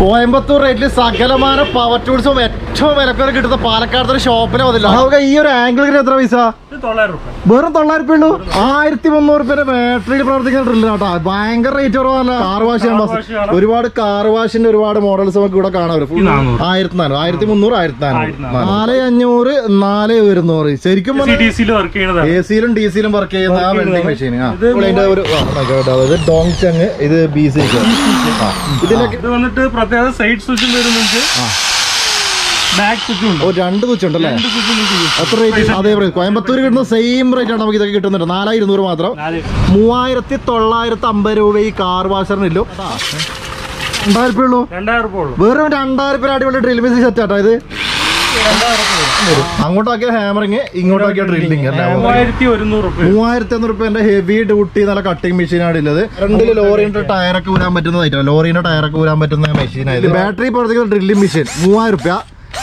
കോയമ്പത്തൂർ റേറ്റിൽ സകലമാന പവർ ടൂൾസും ഏറ്റവും വിലക്കുറവ് കിട്ടുന്ന പാലക്കാട് ഒരു ഷോപ്പിലെ വന്നില്ല നമുക്ക് ഈ ഒരു ആംഗിളിന് എത്ര പൈസ ഇത് തൊള്ളായിരം റുപ്യ വെറും തൊള്ളായിരം രൂപ ഉള്ളൂ ആയിരത്തി മുന്നൂറ് രൂപയുടെ ബാറ്ററിയിൽ പ്രവർത്തിക്കുന്ന ഡ്രില്ല് കേട്ടോ ഭയങ്കര റേറ്റ് കുറവല്ല കാർ വാഷ് ചെയ്യാൻ Car ബസ് wash ചെയ്യണം. ഒരുപാട് കാർ വാഷിന്റെ ഒരുപാട് മോഡൽസ് നമുക്ക് ഇവിടെ കാണാൻ വരും ഈ നാനൂറ്. ആയിരത്തി നാനൂറ് ആയിരത്തി മുന്നൂറ് ആയിരത്തി നാനൂറ് ആയിരത്തി നാനൂറ്. നാല് അഞ്ഞൂറ് നാല് ഒരുന്നൂറ് ശരിക്കും സി ഡി സിയിൽ വർക്ക് ചെയ്യുന്നതാണ് എ സിയിലും ഡി സിയിലും വർക്ക് ചെയ്യുന്ന ആ Work വെൽഡിംഗ് ചെയ്യുന്നതാണ്. മെഷീൻ ഇത് ഇതിന്റെ ഒരു ആ, നോക്കാം കേട്ടോ. ഇത് ഡോങ് ചങ് ഇത് ബി സി ഇതിലൊക്കെ ഇത് വന്നിട്ട് പ്രത്യേക സൈഡ് സ്വിച്ചും വരുന്നുണ്ട് ബാക്ക് സ്വിച്ചും ഉണ്ട് ഓ രണ്ട് തുച്ഛ ഉണ്ടല്ലേ രണ്ട് സ്വിച്ച് നിങ്ങൾക്ക് use എത്ര റേറ്റ് അതേ റേറ്റ് കോയമ്പത്തൂർ കിട്ടുന്ന സെയിം റേറ്റ് ആണ് നമുക്ക് ഇതൊക്കെ കിട്ടുന്നുണ്ട് നാലായിരം ഇരുന്നൂറ് മാത്രം നാല് മൂവായിരത്തി തൊള്ളായിരത്തി അമ്പത് രൂപ ഈ കാർ വാഷറിനില്ലോ രണ്ടായിരം രൂപ ഉള്ളൂ രണ്ടായിരം റുപ്യ ഉള്ളൂ വെറും രണ്ടായിരം രൂപ അടിപൊളി ഡ്രിൽ മെഷീൻ സെറ്റ് ആട്ടോ ഇത് രണ്ടായിരം റുപ്യ വരും അങ്ങോട്ടാക്കിയ ഹാമറിങ് ഇങ്ങോട്ടാക്കിയ ഡ്രില്ലിങ് അല്ലേ മൂവായിരത്തി ഒരുന്നൂറ് റുപ്യ മൂവായിരത്തി അഞ്ഞൂറ് റുപ്യന്റെ ഹെവി ഡ്യൂട്ടി നല്ല കട്ടിംഗ് മെഷീനാണ് ഉള്ളത് ഫ്രണ്ടിൽ ലോറിന്റെ ടയറൊക്കെ ഊരാൻ പറ്റുന്ന ഐറ്റം ലോറിന്റെ ടയറൊക്കെ ഊരാൻ പറ്റുന്ന മെഷീനായത് ബാറ്ററി പ്രവർത്തിക്കുന്ന ഡ്രില്ലിംഗ് മെഷീൻ മൂവായിരം റുപ്യ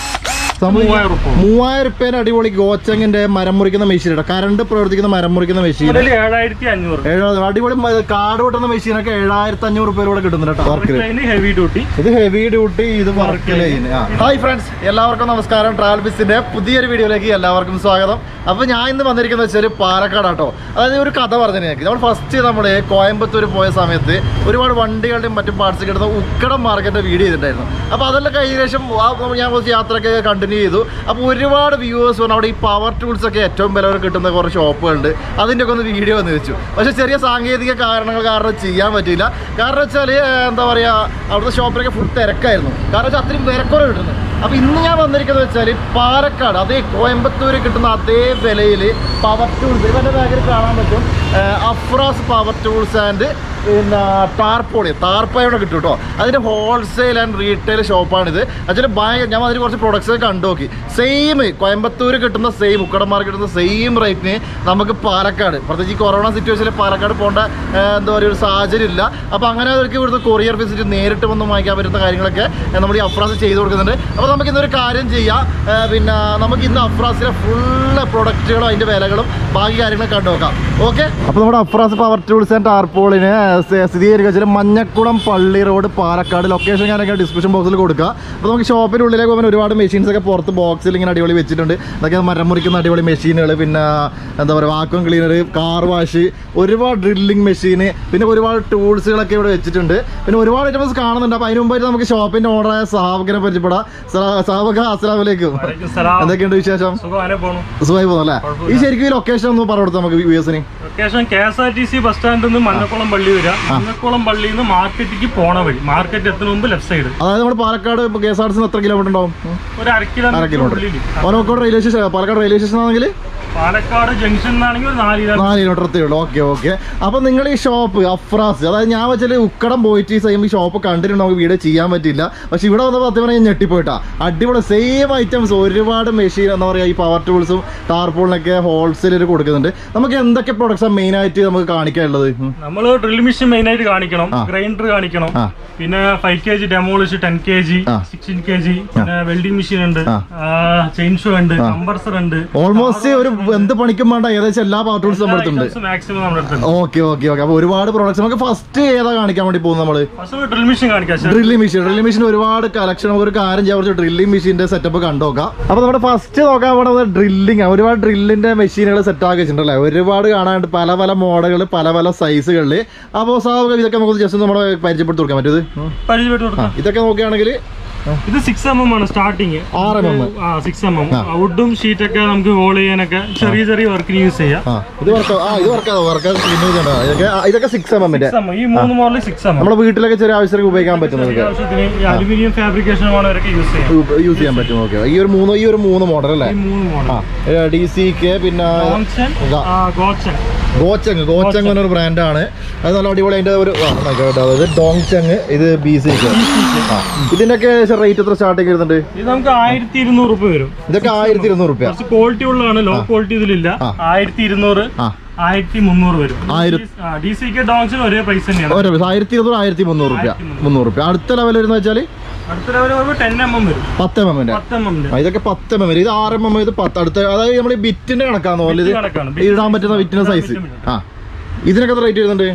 മൂവായിരം റുപ്യ മൂവായിരം റുപ്യേന്റെ അടിപൊളി ഗോച്ചങ്ങിന്റെ മരം മുറിക്കുന്ന മെഷീൻ കറണ്ട് പ്രവർത്തിക്കുന്ന മരം മുറിക്കുന്ന മെഷീൻ മുതൽ ഏഴായിരത്തി അഞ്ഞൂറ് ഏഴായിരം അടിപൊളി മ- കാട് പൊട്ടുന്ന മെഷീനൊക്കെ ഏഴായിരത്തി അഞ്ഞൂറ് രൂപ കൂടെ കിട്ടുന്നുണ്ട് കേട്ടോ വർക്കില് ഹെവി ഡ്യൂട്ടി ഇത് ഹെവി ഡ്യൂട്ടി ഇത് വർക്ക് ലൈൻ ഹായ് ഫ്രണ്ട്സ് എല്ലാവർക്കും നമസ്കാരം ട്രാവൽ ബിസിന്റെ പുതിയൊരു വീഡിയോയിലേക്ക് എല്ലാവർക്കും സ്വാഗതം അപ്പൊ ഞാൻ ഇന്ന് വന്നിരിക്കുന്നത് വെച്ചാൽ പാലക്കാട് കേട്ടോ അതായത് ഒരു കഥ പറഞ്ഞു എനിക്ക് നമ്മൾ ഫസ്റ്റ് നമ്മൾ കോയമ്പത്തൂർ പോയ സമയത്ത് ഒരുപാട് വണ്ടികളുടെയും മറ്റും പാർട്സ് കിട്ടുന്ന ഉക്കടം മാർക്കറ്റ് വീഡിയോ ചെയ്തിട്ടുണ്ടായിരുന്നു അപ്പൊ അതെല്ലാം കഴിഞ്ഞ ശേഷം ആ ഞാൻ കുറച്ച് യാത്രയൊക്കെ കണ്ടിന്യൂ ചെയ്തു അപ്പോൾ ഒരുപാട് വ്യൂവേഴ്സ് പറഞ്ഞു അവിടെ ഈ പവർ ടൂൾസ് ഒക്കെ ഏറ്റവും വില കിട്ടുന്ന കുറച്ച് ഷോപ്പുകളുണ്ട് അതിൻ്റെ ഒക്കെ ഒന്ന് വീഡിയോ വന്ന് വെച്ചു പക്ഷേ ചെറിയ സാങ്കേതിക കാരണങ്ങൾ കാരണം ചെയ്യാൻ പറ്റിയില്ല കാരണം വെച്ചാൽ എന്താ പറയുക അവിടുത്തെ ഷോപ്പിലൊക്കെ ഫുൾ തിരക്കായിരുന്നു കാരണം വെച്ചാൽ അത്രയും വിലക്കുറവ് കിട്ടുന്നത് അപ്പോൾ ഇന്ന് ഞാൻ വന്നിരിക്കുന്നത് വെച്ചാൽ പാലക്കാട് അതേ കോയമ്പത്തൂർ കിട്ടുന്ന അതേ വിലയിൽ പവർ ടൂൾസ് ഇവൻ്റെ ബാഗിൽ കാണാൻ പറ്റും അഫ്രാസ് പവർ ടൂൾസ് ആൻഡ് പിന്നെ ടാർപോളി ടാർപ്പായോടെ കിട്ടും കേട്ടോ അതിൻ്റെ ഹോൾസെയിൽ ആൻഡ് റീറ്റെയിൽ ഷോപ്പാണിത് ആക്ച്വലി ഭയങ്കര ഞാൻ അതിന് കുറച്ച് പ്രൊഡക്ട്സ് കണ്ടു നോക്കി സെയിം കോയമ്പത്തൂർ കിട്ടുന്ന സെയിം ഉക്കടന്മാർ കിട്ടുന്ന സെയിം റേറ്റിന് നമുക്ക് പാലക്കാട് പ്രത്യേകിച്ച് ഈ കൊറോണ സിറ്റുവേഷനിൽ പാലക്കാട് പോകേണ്ട ആ, എന്താ പറയുക ഒരു സാഹചര്യം ഇല്ല അപ്പോൾ അങ്ങനെ അവർക്ക് ഇവിടുത്തെ കൊറിയർ വിസിറ്റ് നേരിട്ട് വന്ന് വാങ്ങിക്കാൻ പറ്റുന്ന കാര്യങ്ങളൊക്കെ ആ, നമ്മുടെ ഈ അഫ്രാസ് ചെയ്ത് കൊടുക്കുന്നുണ്ട് അപ്പോൾ നമുക്ക് ഇന്നൊരു കാര്യം ചെയ്യാം ആ, പിന്നെ നമുക്ക് ഇന്ന് അഫ്രാസിലെ ഫുള്ള് പ്രൊഡക്റ്റുകളും അതിൻ്റെ വിലകളും ബാക്കി കാര്യങ്ങളൊക്കെ കണ്ടു നോക്കാം ഓക്കെ അപ്പോൾ നമ്മുടെ അഫ്രാസ് പവർ ടൂൾസ് ആൻഡ് ടാർപോളിന് സ്ഥിരീകരിക്കുക വെച്ചാൽ മഞ്ഞക്കുളം പള്ളി റോഡ് പാലക്കാട് ലൊക്കേഷൻ ഞാനൊക്കെ ഡിസ്ക്രിപ്ഷൻ ബോക്സിൽ കൊടുക്കുക അപ്പോൾ നമുക്ക് ഷോപ്പിൻ്റെ ഉള്ളിലേക്ക് പോകുമ്പോൾ ഒരുപാട് മെഷീൻസ് ഒക്കെ പുറത്ത് ബോക്സിൽ ഇങ്ങനെ അടിപൊളി വെച്ചിട്ടുണ്ട് അതൊക്കെ മരം മുറിക്കുന്ന അടിപൊളി മെഷീനുകൾ പിന്നെ എന്താ പറയുക വാക്വം ക്ലീനർ കാർ വാഷ് ഒരുപാട് ഡ്രില്ലിംഗ് മെഷീൻ പിന്നെ ഒരുപാട് ടൂൾസുകളൊക്കെ ഇവിടെ വെച്ചിട്ടുണ്ട് പിന്നെ ഒരുപാട് ഐറ്റംസ് കാണുന്നുണ്ട് അപ്പോൾ അതിന് മുമ്പായിട്ട് നമുക്ക് ഷോപ്പിൻ്റെ ഓണറായ സാഹബിനെ പരിചയപ്പെടാം സാ- സാഹബ് അസ്സലാമലൈക്കും വലൈക്കും സലാം എന്തൊക്കെയുണ്ട് വിശേഷം സുഖം ആരെ പോണു സുഖമായി പോകുന്നല്ലേ ഈ ശരിക്കും ഈ ലൊക്കേഷൻ ഒന്ന് പറഞ്ഞു കൊടുത്താൽ നമുക്ക് യു എസിന് location K S R T C bus സ്റ്റാൻഡിൽ നിന്ന് മഞ്ഞക്കുളം പള്ളി വരിക മഞ്ഞക്കുളം പള്ളിയിൽ നിന്ന് മാർക്കറ്റിലേക്ക് പോണ വഴി മാർക്കറ്റ് എത്തുന്ന മുമ്പ് ലെഫ്റ്റ് സൈഡ് അതായത് നമ്മുടെ Palakkad K S R T എത്ര കിലോമീറ്റർ ഉണ്ടാവും ഒരു അര അര കിലോമീറ്റർ കിലോമീറ്റർ ഉള്ളിൽ ഓനോക്കോട് railway station Palakkad railway station ആണെങ്കിൽ പാലക്കാട് ജംഗ്ഷൻ എന്നാണെങ്കിൽ ഒരു നാല് കിലോമീറ്റർ നാല് കിലോമീറ്റർ എത്തേ ഉള്ളൂ ഓക്കെ ഓക്കെ അപ്പൊ നിങ്ങൾ ഈ ഷോപ്പ് അഫ്രാസ് അതായത് ഞാൻ വെച്ചാൽ ഉക്കടം പോയിട്ട് ഈ സെയിം ഈ ഷോപ്പ് കണ്ടിട്ടുണ്ട് നമുക്ക് വീഡിയോ ചെയ്യാൻ പറ്റില്ല പക്ഷെ ഇവിടെ വന്നപ്പോൾ സത്യം പറഞ്ഞാൽ ഞാൻ ഞെട്ടിപ്പോയിട്ടാ അടിപൊളി സെയിം ഐറ്റംസ് ഒരുപാട് മെഷീൻ എന്താ പറയുക ഈ പവർ ടൂൾസും ടാർപോളിനൊക്കെ ഹോൾസെയിൽ കൊടുക്കുന്നുണ്ട് നമുക്ക് എന്തൊക്കെ പ്രൊഡക്ട്സാണ് മെയിൻ ആയിട്ട് നമുക്ക് കാണിക്കാനുള്ളത് ഉം. നമ്മൾ ഡ്രിൽ മെഷീൻ മെയിൻ ആയിട്ട് കാണിക്കണം ആ. ഗ്രൈൻഡർ കാണിക്കണം ആ. പിന്നെ five K G demolish ten K G ആ. സിക്സ്റ്റീൻ കെ ജി പിന്നെ വെൽഡിംഗ് മെഷീൻ ഉണ്ട് ആ. ചെയിൻ ഷോ ഉണ്ട് കമ്പർസർ ഉണ്ട് ഓൾമോസ്റ്റ് ഒരു എന്ത് പണിക്കും വേണ്ട ഏകദേശം എല്ലാ പവർ ടൂൾസും നമ്മുടെ അടുത്തുണ്ട് മാക്സിമം നമ്മുടെ അടുത്തുണ്ട് ഓക്കെ ഓക്കെ ഓക്കെ അപ്പൊ ഒരുപാട് പ്രോഡക്ട്സ് നമുക്ക് ഫസ്റ്റ് ഏതാ കാണിക്കാൻ വേണ്ടി പോകുന്നത് നമ്മള് ഫസ്റ്റ് ഡ്രിൽ മെഷീൻ കാണിക്കാം ശരി. ഡ്രില്ലിംഗ് മെഷീൻ ഡ്രില്ലിംഗ് മെഷീൻ ഒരുപാട് കളക്ഷൻ നമുക്ക് ഒരു കാര്യം ചെയ്യാൻ കുറച്ച് ഡ്രില്ലിംഗ് മെഷീന്റെ സെറ്റപ്പ് കണ്ടുനോക്കാം അപ്പൊ നമ്മുടെ ഫസ്റ്റ് നോക്കാൻ പോണത് ഡ്രില്ലിംഗ് ഒരുപാട് ഡ്രില്ലിന്റെ മെഷീനുകൾ സെറ്റ് ആക്കി വെച്ചിട്ടുണ്ടല്ലേ ഒരുപാട് കാണാനുണ്ട് പല പല മോഡലുകൾ പല പല സൈസുകളിൽ അപ്പോൾ സ്വാഭാവികം ഇതൊക്കെ നമുക്ക് ജസ്റ്റ് നമ്മളെ പരിചയപ്പെടുത്തി കൊടുക്കാൻ പറ്റും ഇത് ഉം. പരിചയപ്പെട്ട് ആ, കൊടുക്കാം ഇതൊക്കെ നോക്കുകയാണെങ്കിൽ ഇത് സിക്സ് എം എം ആണ് സ്റ്റാർട്ടിങ് ആറ് mm. ആ സിക്സ് എം എം വുഡും ഷീറ്റൊക്കെ നമുക്ക് ഹോൾ ചെയ്യാനൊക്കെ ചെറിയ ചെറിയ വർക്കിന് യൂസ് ചെയ്യാം ആ ഇത് വർക്ക് ആ ഇത് വർക്ക് വർക്ക് ഇതൊക്കെ ആ, ഇതൊക്കെ സിക്സ് എം എമ്മിന്റെ 6 mm. ഈ മൂന്ന് മോഡൽ സിക്സ് എം എം നമ്മുടെ വീട്ടിലൊക്കെ ചെറിയ ആവശ്യത്തിന് ഉപയോഗിക്കാൻ പറ്റുന്നതൊക്കെ ആവശ്യത്തിന് ഈ അലുമിനിയം ഫാബ്രിക്കേഷൻ മോഡലൊക്കെ യൂസ് ചെയ്യാം യൂസ് ചെയ്യാൻ പറ്റും ഓക്കെ ഈ ഒരു മൂന്ന് ഈ ഒരു മൂന്ന് മോഡൽ അല്ലേ ഈ മൂന്ന് മോഡൽ ആ ഡി സി കെ പിന്നെ ഗോച്ചൻ ഇതാ. ഗോച്ചൻ ഗോച്ചങ് ഗോച്ചങ് എന്നൊരു ബ്രാൻഡാണ് അത് നല്ല അടിപൊളി അതിന്റെ ഒരു ആ, നോക്കാം കേട്ടോ. അതായത് ഡോങ് ചങ് ഇത് ബി സി ഇതിന്റെയൊക്കെ റേറ്റ് എത്ര സ്റ്റാർട്ടിങ് വരുന്നുണ്ട് ഇത് നമുക്ക് ആയിരത്തി ഇരുന്നൂറ് രൂപ വരും ഇതൊക്കെ ആയിരത്തി ഇരുന്നൂറ് റുപ്യ കുറച്ച് ക്വാളിറ്റി ഉള്ളതാണ് ലോ ക്വാളിറ്റി ഇതിലില്ല ആ. ആയിരത്തി ഇരുന്നൂറ് ആ ആയിരത്തി മുന്നൂറ് വരും ആയിരം- ഡി സി കെ ഡോങ്സിന് ഒരേ പ്രൈസ് തന്നെയാണ് ഓരോ ആയിരത്തി ഇരുന്നൂറ് ആയിരത്തി മുന്നൂറ് റുപ്യ മുന്നൂറ് റുപ്യ അടുത്ത ലെവൽ വരുന്ന വെച്ചാൽ അടുത്ത ലെവൽ വരുമ്പോൾ ടെൻ എം എം വരും പത്ത് എം എമ്മിന്റെ പത്ത് എം എമ്മിന്റെ ഇതൊക്കെ പത്ത് എം എം ഇത് ആറ് എം എം ഇത് പത്ത് അടുത്ത അതായത് നമ്മൾ ബിറ്റിന്റെ കണക്കാന്ന് പോലെ ഇത് കണക്കാണ് ഇടാൻ പറ്റുന്ന വിറ്റിന്റെ സൈസ് ആ ഇതിനൊക്കെ എത്ര റേറ്റ് വരുന്നുണ്ട്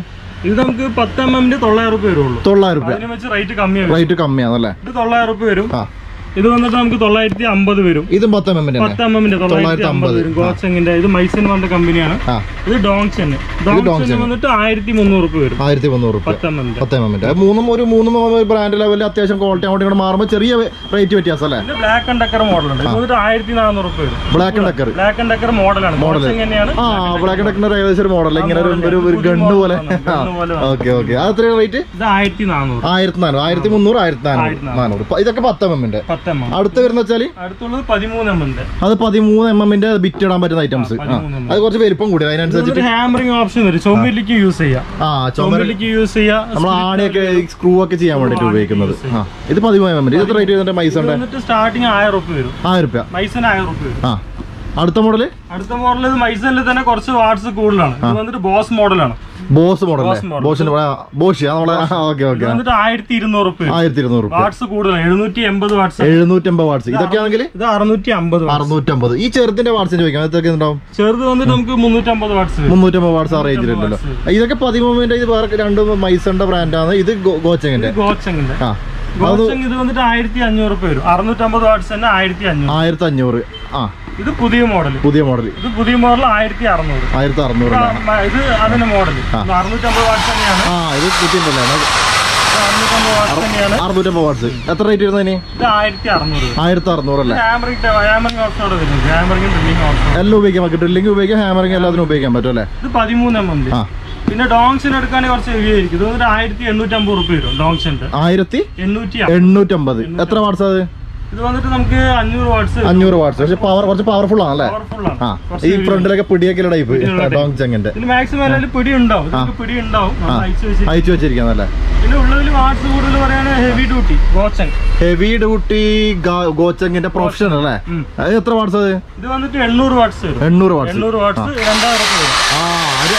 ഇത് നമുക്ക് പത്ത് എം എമ്മിന്റെ തൊള്ളായിരം റുപ്യ വരുള്ളൂ തൊള്ളായിരം രൂപ അതിന് വെച്ച് റേറ്റ് കമ്മിയാണ് റേറ്റ് കമ്മിയാണല്ലേ ഇത് തൊള്ളായിരം റുപ്യ വരും ആ ഇത് വന്നിട്ട് നമുക്ക് തൊള്ളായിരത്തി അമ്പത് വരും ഇതും പത്ത് എം എമ്മിന്റെ പത്ത് എം എമ്മിന്റെ തൊള്ളായിരത്തി അമ്പത് വരും ഗോച്ചങ്ങിന്റെ ഇത് മൈസൻ പറഞ്ഞ കമ്പനിയാണ് ആ ഇത് ഡോങ്സൺ ഡോങ്സൺ വന്നിട്ട് ആയിരത്തി മുന്നൂറ് റുപ്യ വരും ആയിരത്തി മുന്നൂറ് രൂപ പത്ത് എം എമ്മിന്റെ പത്ത് എം എമ്മിന്റെ മൂന്നും ഒരു മൂന്നും ബ്രാൻഡ് ലെവലിൽ അത്യാവശ്യം ക്വാളിറ്റി അങ്ങോട്ട് ഇങ്ങോട്ട് മാറുമ്പോൾ ചെറിയ റേറ്റ് വ്യത്യാസം അല്ലേ പിന്നെ ബ്ലാക്ക് ആൻഡ് ഡക്കർ മോഡലുണ്ട് ഇത് വന്നിട്ട് ആയിരത്തി നാനൂറ് റുപ്യ വരും Black and Decker Black and Decker മോഡലാണ് ഗോച്ചങ് തന്നെയാണ് ആ ബ്ലാക്ക് ആൻഡ് ഡക്കറിന്റെ ഏകദേശം ഒരു മോഡൽ ഇങ്ങനെ ഒരു ഒരു ഒരു ഗണ്ണ് പോലെ ഗണ്ണ് പോലെ ഓക്കെ ഓക്കെ അത് എത്രയാണ് റേറ്റ് ഇത് ആയിരത്തി നാനൂറ് ആയിരത്തി നാനൂറ് ആയിരത്തി മുന്നൂറ് ആയിരത്തി നാനൂറ് നാനൂറ് ഇപ്പൊ ഇതൊക്കെ പത്ത് എം എമ്മിന്റെ പത്ത് എം എം അടുത്ത് വരുന്ന വെച്ചാല് അടുത്തുള്ളത് പതിമൂന്ന് എം എമ്മിന്റെ അത് പതിമൂന്ന് എം എമ്മിന്റെ ബിറ്റ് ഇടാൻ പറ്റുന്ന ഐറ്റംസ് ആ പതിമൂന്ന് അത് കുറച്ച് വലിപ്പം കൂടി അതിനനുസരിച്ചിട്ട് ഇതൊരു ഹാമറിംഗ് ഓപ്ഷൻ വരും ചുമരിലേക്ക് യൂസ് ചെയ്യാം ആ ചുമര ചുമരിലേക്ക് യൂസ് ചെയ്യാം നമ്മൾ ആണിയൊക്കെ സ്ക്രൂ ഒക്കെ ചെയ്യാൻ വേണ്ടിട്ട് ഉപയോഗിക്കുന്നത് ആ ഇത് പതിമൂന്ന് എം എം ഇത് എത്ര റേറ്റ് ചെയ്തിട്ട് മൈസ ഉണ്ട് എന്നിട്ട് സ്റ്റാർട്ടിങ് ആയിരം റുപ്യ വരും ആയിരം രൂപ മൈസന് ആയിരം റുപ്യ വരും ആ അടുത്ത മോഡല് അടുത്ത മോഡൽ ഇത് മൈസനിൽ തന്നെ കുറച്ച് വാട്സ് കൂടുതലാണ് ഇത് വന്നിട്ട് ബോസ് മോഡലാണ് ബോസ് മോഡൽ അല്ലേ model. ബോസിന്റെ ബോഷ് നമ്മളെ ഓക്കെ ഓക്കെ ഇത് വന്നിട്ട് ആയിരത്തി ഇരുന്നൂറ് റുപ്യ വരും ആയിരത്തി ഇരുന്നൂറ് രൂപ വാട്സ് കൂടുതലാണ് എഴുന്നൂറ്റി എൺപത് വാട്സ് എഴുന്നൂറ്റമ്പത് വാട്സ് ഇതൊക്കെ ആണെങ്കിൽ ഇത് അറുന്നൂറ്റി അമ്പത് അറുന്നൂറ്റമ്പത് ഈ ചെറുതിന്റെ വാട്സിന് ചോദിക്കാം ഇതൊക്കെ ഉണ്ടാവും ചെറുത് വന്നിട്ട് നമുക്ക് മുന്നൂറ്റമ്പത് വാട്സ് വരും മുന്നൂറ്റമ്പത് വാട്സ് ആ റേഞ്ചിലുണ്ടല്ലോ ഇതൊക്കെ പതിമൂന്നിന്റെ ഇത് വേറെ രണ്ട് മൈസന്റെ ബ്രാൻഡാണ് ഇത് ഗോച്ചങ്ങിന്റെ ഗോച്ചങ്ങിന്റെ ആ ഗോച്ചങ് ഇത് വന്നിട്ട് ആയിരത്തി അഞ്ഞൂറ് റുപ്യ വരും അറുന്നൂറ്റമ്പത് വാട്സ് തന്നെ ആയിരത്തി അഞ്ഞൂറ് ആയിരത്തി അഞ്ഞൂറ് ആ ഇത് പുതിയ മോഡൽ പുതിയ മോഡൽ ഇത് പുതിയ മോഡൽ ആയിരത്തി അറുന്നൂറ് ആയിരത്തി അറുന്നൂറ് ഇത് അതിന്റെ മോഡൽ അറുന്നൂറ്റമ്പത് വാട്സ് തന്നെയാണ് ആ ഇത് കിട്ടിയിട്ടുണ്ടല്ലോ ഇത് അറുന്നൂറ്റമ്പത് വാട്സ് തന്നെയാണ് അറുന്നൂറ്റമ്പത് വാട്സ് എത്ര റേറ്റ് വരുന്നതിന് ഇത് ആയിരത്തി അറുന്നൂറ് ആയിരത്തി അറുന്നൂറ് അല്ലേ ഹാമറിംഗ് ഹാമറിംഗ് ഓപ്ഷനോടെ വരുന്നത് ഹാമറിംഗ് ഡ്രില്ലിംഗ് ഓപ്ഷൻ എല്ലാം ഉപയോഗിക്കാൻ പറ്റും ഡ്രില്ലിംഗ് ഉപയോഗിക്കാം ഹാമറിംഗ് എല്ലാത്തിനും ഉപയോഗിക്കാൻ പറ്റും അല്ലേ ഇത് പതിമൂന്ന് എം എം ആ പിന്നെ ഡോങ്സിന് എടുക്കുകയാണെങ്കിൽ കുറച്ച് ഹെവി ആയിരിക്കും ഇത് വന്നിട്ട് ആയിരത്തി എണ്ണൂറ്റമ്പത് റുപ്യ വരും ഡോങ്സിന്റെ ആയിരത്തി എണ്ണൂറ്റി എണ്ണൂറ്റമ്പത് എത്ര വാട്സ് അത് ഇത് വന്നിട്ട് നമുക്ക് അഞ്ഞൂറ് വാട്സ് അഞ്ഞൂറ് വാട്സ് പക്ഷെ പവർ കുറച്ച് പവർഫുൾ ആണല്ലേ പവർഫുൾ ആണ് ആ ഈ ഫ്രണ്ടിലൊക്കെ പിടിയൊക്കെ ടൈപ്പ് ഡോങ് ചെങ്ങിന്റെ ഇതിൽ മാക്സിമം എല്ലാവരും പിടി ഉണ്ടാവും ഇതിലേക്ക് പിടി ഉണ്ടാവും നമ്മൾ അയച്ചു വെച്ച് അയച്ചു വെച്ചിരിക്കുന്നല്ലേ പിന്നെ ഉള്ളതിൽ വാട്സ് കൂടുതൽ പറയുകയാണെങ്കിൽ ഹെവി ഡ്യൂട്ടി ഗോച്ചൻ ഹെവി ഡ്യൂട്ടി ഗോച്ചങ്ങിന്റെ പ്രൊഫഷണൽ അല്ലേ ഉം. അത് എത്ര വാട്സ് അത് ഇത് വന്നിട്ട് എണ്ണൂറ് വാട്സ് വരും എണ്ണൂറ് വാട്സ് എണ്ണൂറ് വാട്സ് രണ്ടായിരം റുപ്യ വരും ആ അത്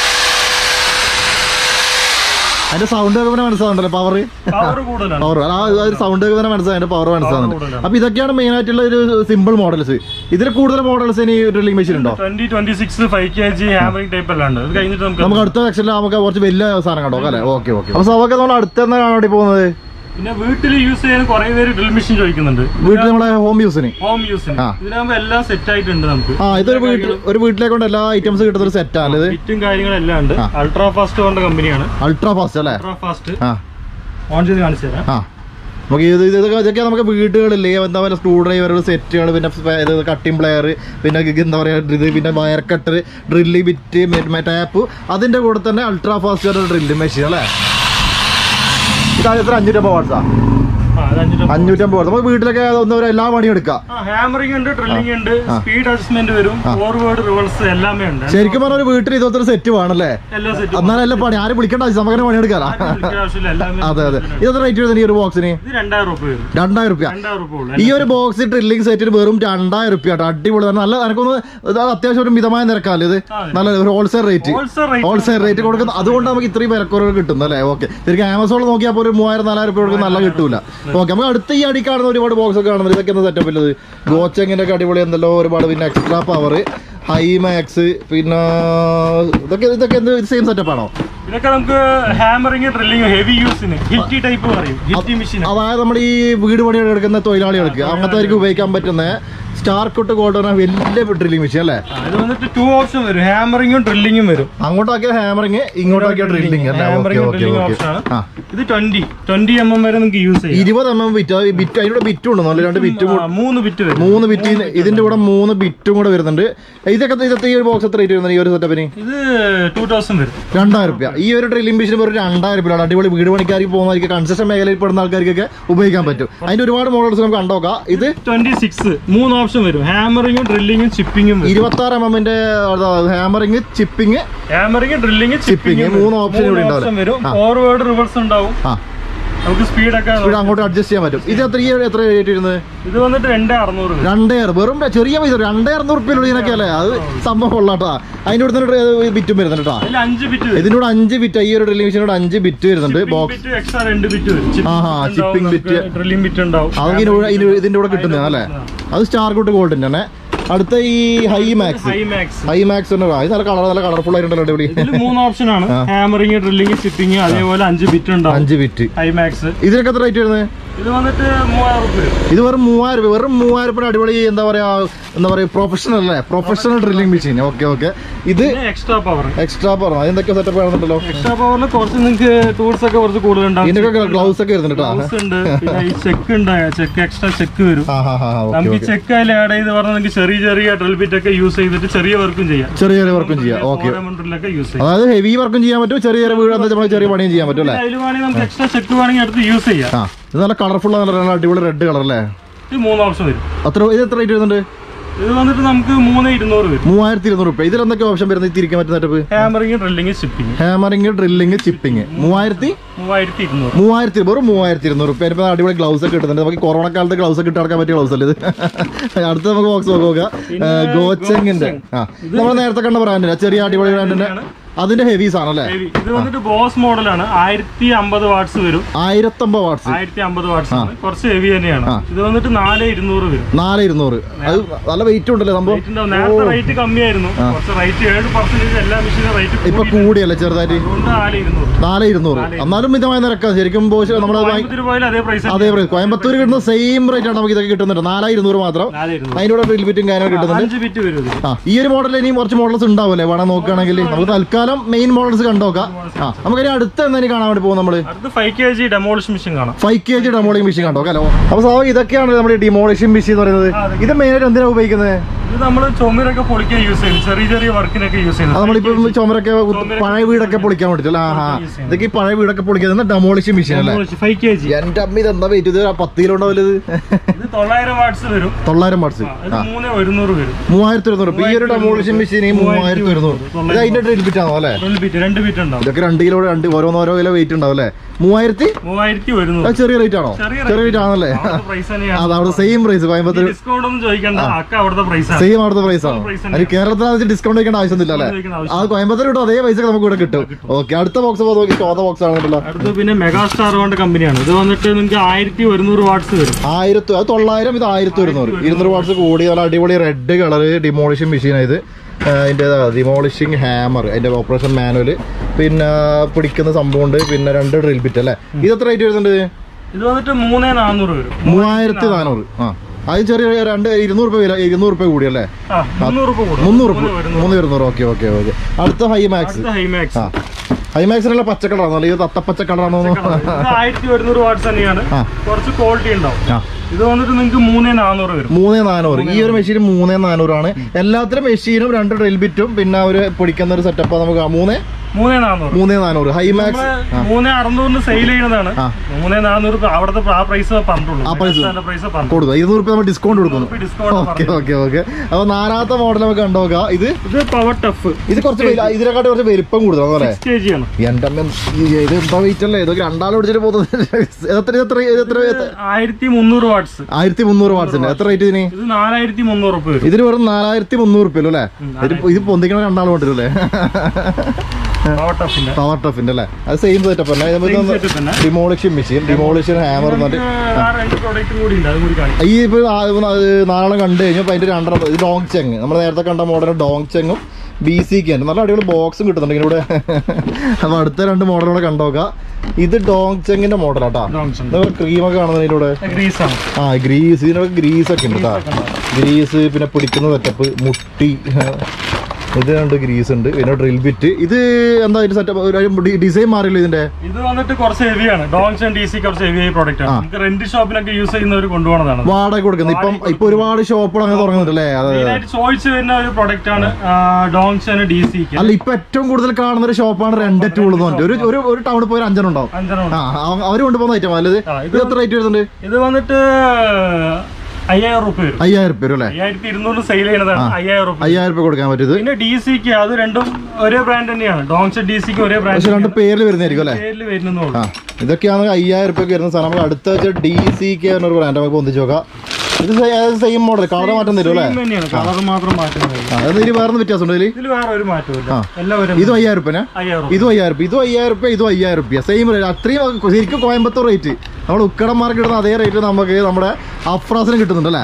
അതിന്റെ സൗണ്ട് കേൾക്കുമ്പോൾ മനസ്സിലാവുണ്ടല്ലോ പവർ പവർ കൂടുതലാണ് പവർ ആ ഒരു സൗണ്ട് കേൾക്കുമ്പോൾ മനസ്സിലായി അതിന്റെ പവർ മനസ്സിലാവുന്നുണ്ട് കൂടുതലാണ്. അപ്പൊ ഇതൊക്കെയാണ് മെയിൻ ആയിട്ടുള്ള ഒരു സിമ്പിൾ മോഡൽസ് ഇതിൽ കൂടുതൽ മോഡൽസ് ഇനി ഡ്രില്ലിംഗ് മെഷീൻ ഉണ്ടോ twenty twenty six five K G hammering type എല്ലാം ഉണ്ട് ഇത് കഴിഞ്ഞിട്ട് നമുക്ക് നമുക്ക് അടുത്ത സെക്ഷനിൽ നമുക്ക് കുറച്ച് വലിയ സാധനം കണ്ടോ അല്ലേ ഓക്കെ ഓക്കെ അപ്പൊ സവൊക്കെ നമ്മൾ അടുത്ത് എന്നാണ് വേണ്ടി പോകുന്നത് പിന്നെ വീട്ടിൽ യൂസ് ചെയ്യാൻ കുറെ പേര് ഡ്രിൽ മെഷീൻ ചോദിക്കുന്നുണ്ട് വീട്ടിൽ നമ്മളെ ഹോം യൂസിന് ഹോം യൂസിന് ആ. ഇതിനാകുമ്പോ എല്ലാം സെറ്റ് ആയിട്ടുണ്ട് നമുക്ക് ആ ഇതൊരു വീട്ടിൽ ഒരു വീട്ടിലേക്ക് കൊണ്ട് എല്ലാ ഐറ്റംസ് കിട്ടുന്ന ഒരു സെറ്റ് ആണ് ഇത് ഫിറ്റും കാര്യങ്ങളും എല്ലാം ഉണ്ട് അൾട്രാ ഫാസ്റ്റ് കൊണ്ട് കമ്പനിയാണ് അൾട്രാ ഫാസ്റ്റ് അല്ലേ അൾട്രാ ഫാസ്റ്റ് ആ ഓൺ ചെയ്ത് കാണിച്ചു തരാം ആ നമുക്ക് ഇത് ഇത് ഇതൊക്കെ ഇതൊക്കെ നമുക്ക് വീടുകളിൽ എന്താ പറയുക സ്ക്രൂ ഡ്രൈവറുകൾ സെറ്റുകൾ പിന്നെ സ്പ- ഇത് കട്ടിംഗ് പ്ലെയർ പിന്നെ ഗ- എന്താ പറയുക ഇത് പിന്നെ wire cutter drill bit tap അതിൻ്റെ കൂടെ തന്നെ അൾട്രാ ഫാസ്റ്റ് ഡ്രില്ല് മെഷീൻ അല്ലേ ഇത് എത്ര അഞ്ഞൂറ്റമ്പത് വാട്സാ ആ, അത് അഞ്ഞൂറ്റി അഞ്ഞൂറ്റമ്പത് വാട്സ് നമുക്ക് വീട്ടിലൊക്കെ ഒന്ന് ഒരു എല്ലാ പണിയും എടുക്കാം ആ ഹാമറിംഗ് ഉണ്ട് ഡ്രില്ലിംഗ് ഉണ്ട് സ്പീഡ് അഡ്ജസ്റ്റ്മെന്റ് വരും ഫോർവേഡ് റിവേഴ്സ് എല്ലാമേ ഉണ്ട് ശരിക്കും പറഞ്ഞ ഒരു വീട്ടിൽ ഇതൊക്കെ ഒരു സെറ്റ് വേണല്ലേ എല്ലാ സെറ്റും എന്നാലല്ല പണി ആരും വിളിക്കേണ്ട ആവശ്യം നമുക്ക് തന്നെ പണിയെടുക്കാലോ ആവശ്യമില്ല എല്ലാമേ അതെ അതെ ഇതെത്ര റേറ്റ് വരുന്നത് ഈ ഒരു ബോക്സിന് ഇത് രണ്ടായിരം റുപ്യ വരും രണ്ടായിരം റുപ്യ രണ്ടായിരം റുപ്യ ഉള്ളു ഈ ഒരു ബോക്സ് ഡ്രില്ലിംഗ് സെറ്റിന് വെറും രണ്ടായിരം റുപ്യ കേട്ടോ അടിപൊളി തന്നെ നല്ല എനിക്കൊന്ന് ഇത് അത്യാവശ്യം ഒരു മിതമായ നിരക്കാല്ലേ ഇത് അതെ. നല്ല ഒരു wholesale rate wholesale rate wholesale rate കൊടുക്കുന്ന അതുകൊണ്ട് നമുക്ക് ഇത്രയും വിലക്കുറവ് കിട്ടുന്നത് അല്ലേ ഓക്കെ ശരിക്കും ആമസോണിൽ നോക്കിയാൽ പോലും മൂവായിരം നാലായിരം രൂപ കൊടുക്കുന്ന നല്ല കിട്ടൂല ഓക്കെ നമുക്ക് അടുത്ത ഈ അടി കാണുന്ന ഒരുപാട് ബോക്സ് ഒക്കെ കാണുന്നത് ഇതൊക്കെ എന്താ സെറ്റപ്പ് ഉള്ളത് ഗോച്ചെങ്ങിന്റെ ഒക്കെ അടിപൊളി എന്തല്ലോ ഒരുപാട് പിന്നെ എക്സ്ട്രാ പവർ ഹൈമാക്സ് പിന്നെ ഇതൊക്കെ ഇതൊക്കെ എന്ത് സെയിം സെറ്റപ്പ് ആണോ ഇതൊക്കെ നമുക്ക് ഹാമറിംഗ് ഡ്രില്ലിംഗ് ഹെവി യൂസിന് ഹിറ്റി ടൈപ്പ് പറയും ഹിറ്റി മെഷീൻ അതായത് നമ്മൾ ഈ വീട് പണി എടുക്കുന്ന തൊഴിലാളികൾക്ക് അങ്ങനത്തെ ഉപയോഗിക്കാൻ പറ്റുന്ന സ്റ്റാർ കുട്ട് ഗോൾഡ് വലിയ ഡ്രില്ലിംഗ് മെഷീൻ അല്ലേ ഇത് വന്നിട്ട് ടു ഓപ്ഷൻ വരും ഹാമറിംഗും ഡ്രില്ലിംഗും വരും അങ്ങോട്ടാക്കിയ ഹാമറിങ് ഇങ്ങോട്ടാക്കിയ ഡ്രില്ലിംഗ് അല്ലേ okay hammering okay drilling okay option ആണ് ആ ഇത് ട്വന്റി ട്വന്റി എം എം വരെ നമുക്ക് യൂസ് ചെയ്യാം ഇരുപത് എം എം ബിറ്റ് ബിറ്റ് അതിലൂടെ ബിറ്റും ഉണ്ട് നല്ല രണ്ട് ബിറ്റും ആ, മൂന്ന് ബിറ്റ് വരും മൂന്ന് ബിറ്റ് ഇതിന്റെ കൂടെ മൂന്ന് ബിറ്റും കൂടെ വരുന്നുണ്ട് ഇതൊക്കെ ഇതൊക്കെ ഈ ഒരു ബോക്സ് എത്ര റേറ്റ് വരുന്നത് ഈ ഒരു സെറ്റപ്പിന് ഇത് ടൂ തൗസൻഡ് വരും രണ്ടായിരം രൂപ ഈ ഒരു ഡ്രില്ലിംഗ് മെഷീൻ വെറും രണ്ടായിരം രൂപ അടിപൊളി വീട് പണിക്കാർക്ക് പോകുന്നവർക്ക് കൺസ്ട്രക്ഷൻ മേഖലയിൽ പെടുന്ന ആൾക്കാർക്കൊക്കെ ഉപയോഗിക്കാൻ പറ്റും അതിന്റെ ഒരുപാട് മോഡൽസ് നമുക്ക് കണ്ടോക്കാം ഇത് ട്വന്റി സിക്സ് മൂന്ന് ഓപ്ഷൻ വരും ഹാമറിംഗും ഡ്രില്ലിംഗും ചിപ്പിങ്ങും വരും ഇരുപത്തി ആറ് എം എമ്മിന്റെ hammering chipping hammering drilling Chipping, chipping മൂന്ന് option ഇവിടെ ഉണ്ടാവും. വരും ആ. ഫോർവേഡ് റിവേഴ്സ് ഉണ്ടാവും ആ നമുക്ക് സ്പീഡൊക്കെ ഇവിടെ അങ്ങോട്ട് അഡ്ജസ്റ്റ് ചെയ്യാൻ പറ്റും ഇത് എത്ര ഈ എത്ര റേറ്റ് വരുന്നത് ഇത് വന്നിട്ട് രണ്ട് അറുന്നൂറ് വരും രണ്ടേ വെറും ചെറിയ പൈസ രണ്ടേ അറുന്നൂറ് റുപ്യ ഇതിനൊക്കെ അല്ലേ അത് സംഭവം കൊള്ളാട്ടാ അതിന്റെ കൂടെ തന്നെ ബിറ്റും വരുന്നുണ്ട് കേട്ടോ അതിൽ അഞ്ച് ബിറ്റ് വരും ഇതിനോട് അഞ്ച് ബിറ്റ് ഈ ഒരു ഡ്രില്ലിംഗ് മെഷീനോട് അഞ്ച് ബിറ്റ് വരുന്നുണ്ട് ബോക്സ് ബിറ്റ് എക്സ്ട്രാ രണ്ട് ബിറ്റ് വരും ആഹാ, chipping bit. ഡ്രില്ലിംഗ് ബിറ്റ് ഉണ്ടാവും അതൊക്കെ ഇതിന്റെ കൂടെ- ഇതിന്റെ- ഇതിന്റെ കൂടെ കിട്ടുന്നതാണ് അല്ലേ അത് സ്റ്റാർ കുട്ട് ഗോൾഡിന്റെ തന്നെ അടുത്ത ഈ Hi Max Hi Max Hi Max ഉണ്ട് ഇത് നല്ല കളർ നല്ല കളർഫുൾ ആയിട്ടുണ്ടല്ലോ അടിപൊളി ഇതിൽ മൂന്ന് ഓപ്ഷൻ ആണ് ഹാമറിങ് ഡ്രില്ലിങ് ഷിപ്പിംഗ് അതേപോലെ അഞ്ച് ബിറ്റ് ഉണ്ടാവും അഞ്ച് ബിറ്റ് ഹൈ മാക്സ് ഇതിനൊക്കെ എത്ര റേറ്റ് വരുന്നത് ഇത് വന്നിട്ട് മൂവായിരം റുപ്യ വരും ഇത് വെറും മൂവായിരം രൂപ വെറും മൂവായിരം രൂപ അടിപൊളി എന്താ പറയാ എന്താ പറയാ പ്രൊഫഷണൽ അല്ലേ professional drilling machine okay okay ഇത് പിന്നെ എക്സ്ട്രാ പവർ എക്സ്ട്രാ പറഞ്ഞു അതെന്തൊക്കെ സെറ്റപ്പ് ആണെന്നുണ്ടല്ലോ എക്സ്ട്രാ പവറിൽ കുറച്ച് നിങ്ങൾക്ക് ടൂൾസ് ഒക്കെ കുറച്ച് കൂടുതൽ ഉണ്ടാവും ഇതിനൊക്കെ ഗ്ലൗസ് ഒക്കെ വരുന്നുണ്ട് കേട്ടോ Gloves ഉണ്ട് പിന്നെ ഈ ചെക്ക് ഉണ്ട് ചെക്ക് എക്സ്ട്രാ ചെക്ക് വരും ആ ഹാ ഹാ ഓക്കെ നമുക്ക് ഈ ഓക്കെ ചെക്ക് അതിൽ ആഡ് ചെയ്ത് പറഞ്ഞാൽ നിങ്ങൾക്ക് ചെറിയ ചെറിയ ഡ്രിൽ ബിറ്റ് ഒക്കെ യൂസ് ചെയ്തിട്ട് ചെറിയ വർക്കും ചെയ്യാം ചെറിയ ചെറിയ വർക്കും ചെയ്യാം ഓക്കെ ഡ്രില്ലൊക്കെ യൂസ് ചെയ്യാം അതായത് ഹെവി വർക്കും ചെയ്യാൻ പറ്റും ചെറിയ ചെറിയ വീട് എന്താ നമ്മൾ ചെറിയ പണിയും ചെയ്യാൻ പറ്റും അല്ലേ അതിൽ വേണമെങ്കിൽ നമുക്ക് എക്സ്ട്രാ ചെക്ക് വേണമെങ്കിൽ അടുത്ത് യൂസ് ചെയ്യാം ആ ഇത് നല്ല കളർഫുൾ നല്ല അടിപൊളി റെഡ് കളർ അല്ലേ ഇത് മൂന്ന് ഓപ്ഷൻ വരും അത്ര ഇത് എത്ര റേറ്റ് വരുന്നുണ്ട് ഇത് വന്നിട്ട് നമുക്ക് മൂന്ന് ഇരുന്നൂറ് വരും മൂവായിരത്തി ഇരുന്നൂറ് രൂപ ഇതിൽ എന്തൊക്കെ ഓപ്ഷൻ വരുന്നത് ഈ തിരിക്കാൻ പറ്റുന്ന setup hammering drilling chipping hammering drilling chipping മൂവായിരത്തി മൂവായിരത്തി ഇരുന്നൂറ് മൂവായിരത്തി വെറും മൂവായിരത്തി ഇരുന്നൂറ് രൂപ ഇപ്പം അടിപൊളി ഗ്ലൗസ് ഒക്കെ കിട്ടുന്നുണ്ട് നമുക്ക് കൊറോണ കാലത്ത് ഗ്ലൗസ് ഒക്കെ ഇട്ട് നടക്കാൻ പറ്റിയ ഗ്ലൗസ് അല്ലേ ഇത് അടുത്ത നമുക്ക് ബോക്സ് നോക്കുക ഗോച്ചെങ്ങിന്റെ ആ നമ്മൾ നേരത്തെ കണ്ട ബ്രാൻഡിന് ചെറിയ അടിപൊളി ബ്രാൻഡിന്റെ അതിന്റെ ഹെവി സാധനം അല്ലേ Heavy. ഇത് വന്നിട്ട് ബോസ് മോഡലാണ് ആയിരത്തി അമ്പത് വാട്ട്സ് വരും ആയിരത്തമ്പത് വാട്ട്സ് ആയിരത്തി അമ്പത് വാട്ട്സ് ആണ് കുറച്ച് ഹെവി തന്നെയാണ് ഇത് വന്നിട്ട് നാല് ഇരുന്നൂറ് വരും നാല് ഇരുന്നൂറ് അത് നല്ല വെയിറ്റ് ഉണ്ടല്ലേ സംഭവം Rate ഉണ്ടാവും. നേരത്തെ റേറ്റ് കമ്മിയായിരുന്നു കുറച്ച് റേറ്റ് ഏഴ് പെർസെന്റേജ് എല്ലാ മെഷീനും റേറ്റ് ഇപ്പൊ കൂടിയല്ലേ ചെറുതായിട്ട് അതുകൊണ്ട് നാല് ഇരുന്നൂറ് നാല് ഇരുന്നൂറ് എന്നാലും മിതമായ നിരക്കാ ശരിക്കും പോഷ നമ്മള് വാങ്ങി- കോയമ്പത്തൂർ പോയാലും അതേ പ്രൈസ് അതേ പ്രൈസ് കോയമ്പത്തൂർ കിട്ടുന്ന സെയിം റേറ്റ് ആണ് നമുക്ക് ഇതൊക്കെ കിട്ടുന്നുണ്ട് നാലായിരം ഇരുന്നൂറ് മാത്രം നാല് ഇരുന്നൂറ് അതിന്റെ കൂടെ ബിൽബിറ്റും കാര്യങ്ങളും കിട്ടുന്നുണ്ട് അഞ്ച് ബിറ്റ് വരും ഇത് ആ ഈ ഒരു മോഡൽ ഇനിയും കുറച്ച് മോഡൽസ് ഉണ്ടാവില്ലേ വേണം നോക്കുകയാണെങ്കിൽ നമുക്ക് തൽക്കാലം മെയിൻ മോഡൽസ് കണ്ടോക്കാം ആ നമുക്ക് ഇനി അടുത്ത എന്തെങ്കിലും കാണാൻ വേണ്ടി പോകും നമ്മള് അടുത്ത് five K G demolish machine കാണാം five K G demolish machine കണ്ടോ അല്ലോ അപ്പൊ സ്വാഭാവികം ഇതൊക്കെയാണ് നമ്മുടെ ഡിമോളിഷൻ മെഷീൻ എന്ന് പറയുന്നത് ഇത് മെയിനായിട്ട് എന്തിനാണ് ഉപയോഗിക്കുന്നത് ഇത് നമ്മൾ ചുമരൊക്കെ പൊളിക്കാൻ യൂസ് ചെയ്യും ചെറിയ ചെറിയ വർക്കിനൊക്കെ യൂസ് അത് ചെയ്യുന്നത് നമ്മളിപ്പോ ചുമരൊക്കെ പഴയ വീടൊക്കെ പൊളിക്കാൻ വേണ്ടിട്ടല്ലേ ആ ആ ഇതൊക്കെ ഈ പഴയ വീടൊക്കെ പൊളിക്കുന്ന ഡെമോളിഷൻ മെഷീൻ അല്ലേ ഫൈവ് കെ ജി എന്റെ അമ്മ ഇത് എന്താ വെയിറ്റ് ഇത് പത്ത് കിലോ ഉണ്ടാവില്ല ഇത് ഇത് തൊള്ളായിരം വാട്ട്സ് വരും തൊള്ളായിരം വാട്ട്സ് ഇത് മൂന്ന് ഒരുന്നൂറ് വരും മൂവായിരത്തി ഒരുന്നൂറ് ഇപ്പൊ ഈ ഒരു ഡെമോളിഷൻ മെഷീൻ ഈ മൂവായിരത്തി ഒരുന്നൂറ് ഇത് അതിന്റെ ഡ്രിൽ ബിറ്റ് ആണോ അല്ലേ രണ്ട് ബിറ്റ് രണ്ട് ബിറ്റ് ഉണ്ടാവും ഇതൊക്കെ രണ്ട് കിലോ രണ്ട് ഓരോന്നോരോ കിലോ വെയിറ്റ് ഉണ്ടാവും അല്ലേ മൂവായിരത്തി മൂവായിരത്തി ഒരുന്നൂറ് അത് ചെറിയ റേറ്റ് ആണോ ചെറിയ ചെറിയ റേറ്റ് ആണല്ലേ പ്രൈസ് തന്നെയാണ് അത് അവിടെ സെയിം പ്രൈസ് കോയമ്പത്തൂർ ഡിസ്കൗണ്ട് ഒന്നും ചോദിക്കണ്ട അക്ക അവിടുത്തെ പ്രൈസ് ആണ് സെയിം അവിടുത്തെ പ്രൈസ് ആണ് price അതിന് കേരളത്തിൽ അത് ഡിസ്കൗണ്ട് വയ്ക്കേണ്ട ആവശ്യമൊന്നുമില്ല അല്ലേ ചോദിക്കേണ്ട ആ കോയമ്പത്തൂർ കിട്ടും അതേ പൈസ നമുക്ക് ഇവിടെ കിട്ടും ഓക്കെ അടുത്ത ബോക്സ് നോക്കി ചോദ ബോക്സ് ആണെന്നല്ലോ അടുത്ത് പിന്നെ മെഗാ സ്റ്റാർ കൊണ്ട് കമ്പനിയാണ് ഇത് വന്നിട്ട് നിങ്ങൾക്ക് ആയിരത്തി ഒരുന്നൂറ് വാട്ട്സ് വരും ആയിരത്തി അത് തൊള്ളായിരം ഇത് ആയിരത്തി ഒരുന്നൂറ് ഇരുന്നൂറ് വാട്ട്സ് കൂടി നല്ല അടിപൊളി റെഡ് കളർ ഡിമോളിഷൻ മെഷീൻ ഇത് അതിൻ്റെ ഡിമോളിഷിങ് ഹാമർ അതിൻ്റെ ഓപ്പറേഷൻ മാനുവൽ പിന്നെ പിടിക്കുന്ന സംഭവമുണ്ട് പിന്നെ രണ്ട് ഡ്രിൽ ബിറ്റ് അല്ലേ ഇത് എത്ര റേറ്റ് വരുന്നുണ്ട് ഇത് വന്നിട്ട് മൂന്നേ നാനൂറ് വരും മൂവായിരത്തി നാനൂറ് ആ അത് ചെറിയ രണ്ട് ഇരുന്നൂറ് രൂപ വില ഇരുന്നൂറ് രൂപ കൂടി അല്ലേ ആ മുന്നൂറ് രൂപ കൂടും മുന്നൂറ് രൂപ മൂന്ന് ഇരുന്നൂറ് ഓക്കെ ഓക്കെ ഓക്കെ അടുത്ത ഹൈ മാക്സ് അടുത്ത ഹൈമാക്സ് ആ ഹൈ മാക്സിനുള്ള പച്ച കളറാണോ അല്ലെങ്കിൽ തത്തപ്പച്ച കളറാണോ ഇത് ആയിരത്തി ഒരുന്നൂറ് വാട്ട്സ് തന്നെയാണ് ആ. കുറച്ച് ക്വാളിറ്റി ഉണ്ടാവും ആ ഇത് വന്നിട്ട് നിങ്ങൾക്ക് മൂന്നേ നാനൂറ് വരും മൂന്നേ നാനൂറ് ഈ ഒരു മെഷീൻ മൂന്നേ നാനൂറാണ് എല്ലാത്തിനും മെഷീനും രണ്ട് ഡ്രിൽ ബിറ്റും പിന്നെ ഒരു പിടിക്കുന്ന ഒരു സെറ്റപ്പ് നമുക്ക് ആ മൂന്നേ മൂന്നേ നാനൂറ് മൂന്നേ നാനൂറ് ഹൈ മാക്സ് നമ്മള് മൂന്നേ അറുന്നൂറിന് സെയിൽ ചെയ്യുന്നതാണ് ആ. മൂന്നേ നാനൂറ് അവിടുത്തെ ആ പ്രൈസ് പറഞ്ഞുള്ളൂ ആ price. പ്രൈസ് പറഞ്ഞു കൊടുക്കും ഇരുന്നൂറ് രൂപ നമ്മൾ ഡിസ്കൗണ്ട് കൊടുക്കുന്നു ഡിസ്കൗണ്ട് ഓക്കെ ഓക്കെ ഓക്കെ അപ്പൊ നാലാമത്തെ മോഡൽ നമുക്ക് കണ്ടോക്കാം ഇത് ഇത് പവർ ടഫ് ഇത് കുറച്ച് വലു- ഇതിനെക്കാട്ടി കുറച്ച് വലിപ്പം കൂടുതലാണ് അല്ലേ കെ ജി ആണ് എന്റെ അമ്മ ഈ- ഇത് എന്താ വെയിറ്റ് അല്ലേ ഇതൊക്കെ രണ്ടാളും പിടിച്ചിട്ട് പോകുന്നത് എത്ര എത്ര എത്ര ആയിരത്തി മുന്നൂറ് വാട്ട്സ് ആയിരത്തി മുന്നൂറ് വാട്സിന്റെ എത്ര റേറ്റ് ഇതിന് ഇത് നാലായിരത്തി മുന്നൂറ് റുപ്യ വരും ഇതിന് വെറും നാലായിരത്തി മുന്നൂറ് റുപ്യ അല്ലേ ഇത് ഇത് പൊന്തിക്കണ രണ്ടാളും കൊണ്ടിരും അല്ലേ പവർ ടഫിന്റെ പവർ ടഫിന്റെ അല്ലേ അത് സെയിം സെറ്റപ്പ് അല്ലേ Same setup തന്നെ. ഡിമോളിഷൻ മെഷീൻ ഡിമോളിഷൻ ഹാമർ എന്ന് പറഞ്ഞിട്ട് ആ രണ്ട് പ്രോഡക്റ്റും കൂടി ഉണ്ട് അതും കൂടി കാണിക്കാം ഈ ഇപ്പൊ നാളെ കണ്ടു കഴിഞ്ഞപ്പോൾ അതിന്റെ രണ്ടെണ്ണം ഇത് ഡോങ് ചെങ് നമ്മൾ നേരത്തെ കണ്ട മോഡൽ ഡോങ് ചെങ്ങും ബി സി ഉണ്ട് നല്ല അടിപൊളി ബോക്സും കിട്ടുന്നുണ്ട് ഇതിലൂടെ അപ്പൊ അടുത്ത രണ്ട് മോഡലൂടെ കണ്ടോക്കാം ഇത് ഡോങ് ചെങ്ങിന്റെ മോഡലാട്ടാ Dongcheng. ക്രീമൊക്കെ കാണുന്നതിലൂടെ ഗ്രീസ് ആണ് ആ ഗ്രീസ് ഇതിനൊക്കെ ഗ്രീസ് ഒക്കെ ഉണ്ട് കേട്ടോ ഗ്രീസ് പിന്നെ പിടിക്കുന്ന സെറ്റപ്പ് മുട്ടി ഇത് രണ്ട് ഗ്രീസ് ഉണ്ട് പിന്നെ ഡ്രിൽ ബിറ്റ് ഇത് എന്താ ഇതിന്റെ സെറ്റപ്പ് ഡിസൈൻ മാറിയില്ല ഇതിന്റെ ഇത് വന്നിട്ട് കുറച്ച് ഹെവിയാണ് ഡോങ്സ് ആൻഡ് ഡി സി കുറച്ച് ഹെവി ആയ പ്രോഡക്റ്റ് ആണ് നമുക്ക് റെന്റ് ഷോപ്പിനൊക്കെ യൂസ് ചെയ്യുന്നവർ കൊണ്ടുപോകുന്നതാണ് വാടക കൊടുക്കുന്നത് ഇപ്പം ഇപ്പൊ ഒരുപാട് ഷോപ്പുകൾ അങ്ങനെ തുടങ്ങുന്നുണ്ടല്ലേ അതെ മെയിനായിട്ട് ചോദിച്ചു വരുന്ന ഒരു പ്രോഡക്റ്റ് ആണ് ഡോങ്സ് ആൻഡ് ഡി സിക്ക് അല്ല ഇപ്പൊ ഏറ്റവും കൂടുതൽ കാണുന്ന ഒരു ഷോപ്പാണ് രണ്ട് ടൂൾ എന്ന് പറഞ്ഞിട്ട് ഒരു ഒരു ഒരു ടൗണിൽ പോയി ഒരു അഞ്ചെണ്ണം ഉണ്ടാവും അഞ്ചെണ്ണം ആ അവ- അവര് കൊണ്ടുപോകുന്ന ഐറ്റം അല്ലത് ആ, ഇത് എത്ര റേറ്റ് വരുന്നുണ്ട് ഇത് വന്നിട്ട് അയ്യായിരം റുപ്യ വരും അയ്യായിരം രൂപ അല്ലേ അയ്യായിരത്തി ഇരുന്നൂറ് സെയിൽ ചെയ്യുന്നതാണ് അയ്യായിരം റുപ്യ അയ്യായിരം രൂപ കൊടുക്കാൻ പറ്റിയത് പിന്നെ ഡി സിക്ക് അത് രണ്ടും ഒരേ ബ്രാൻഡ് തന്നെയാണ് ഡോങ്സ് ഡി സിക്ക് ഒരേ പക്ഷെ ബ്രാൻഡ് രണ്ട് പേരിൽ വരുന്നതായിരിക്കും അല്ലേ പേരിൽ വരുന്നുള്ളൂ ആ ഇതൊക്കെയാണ് അയ്യായിരം രൂപയ്ക്ക് വരുന്ന സാധനം നമുക്ക് അടുത്ത വെച്ച ഡി സി കെ എന്നൊരു ബ്രാൻഡ് നമുക്ക് പൊന്തിച്ച് നോക്കാം ഇത് സെയിം മോഡൽ കളർ മാറ്റം തരും അല്ലേ Same തന്നെയാണ് കളർ മാത്രം മാറ്റുന്നത് ആ അത് ഇനി വേറെ വ്യത്യാസം ഉണ്ട് ഇതിൽ ഇതിൽ വേറെ ഒരു മാറ്റമില്ല ആ. എല്ലാം ഒരു ഇതും അയ്യായിരം രൂപ അയ്യായിരം റുപ്യ. ഇതും അയ്യായിരം രൂപ ഇതും അയ്യായിരം രൂപ ഇതും അയ്യായിരം രൂപ സെയിം റേറ്റ് അത്രയും ശരിക്കും കോയമ്പത്തൂർ റേറ്റ് നമ്മൾ ഉക്കടന്മാർക്ക് കിട്ടുന്ന അതേ റേറ്റ് നമുക്ക് നമ്മുടെ അഫ്രാസിന് കിട്ടുന്നുണ്ട് അല്ലേ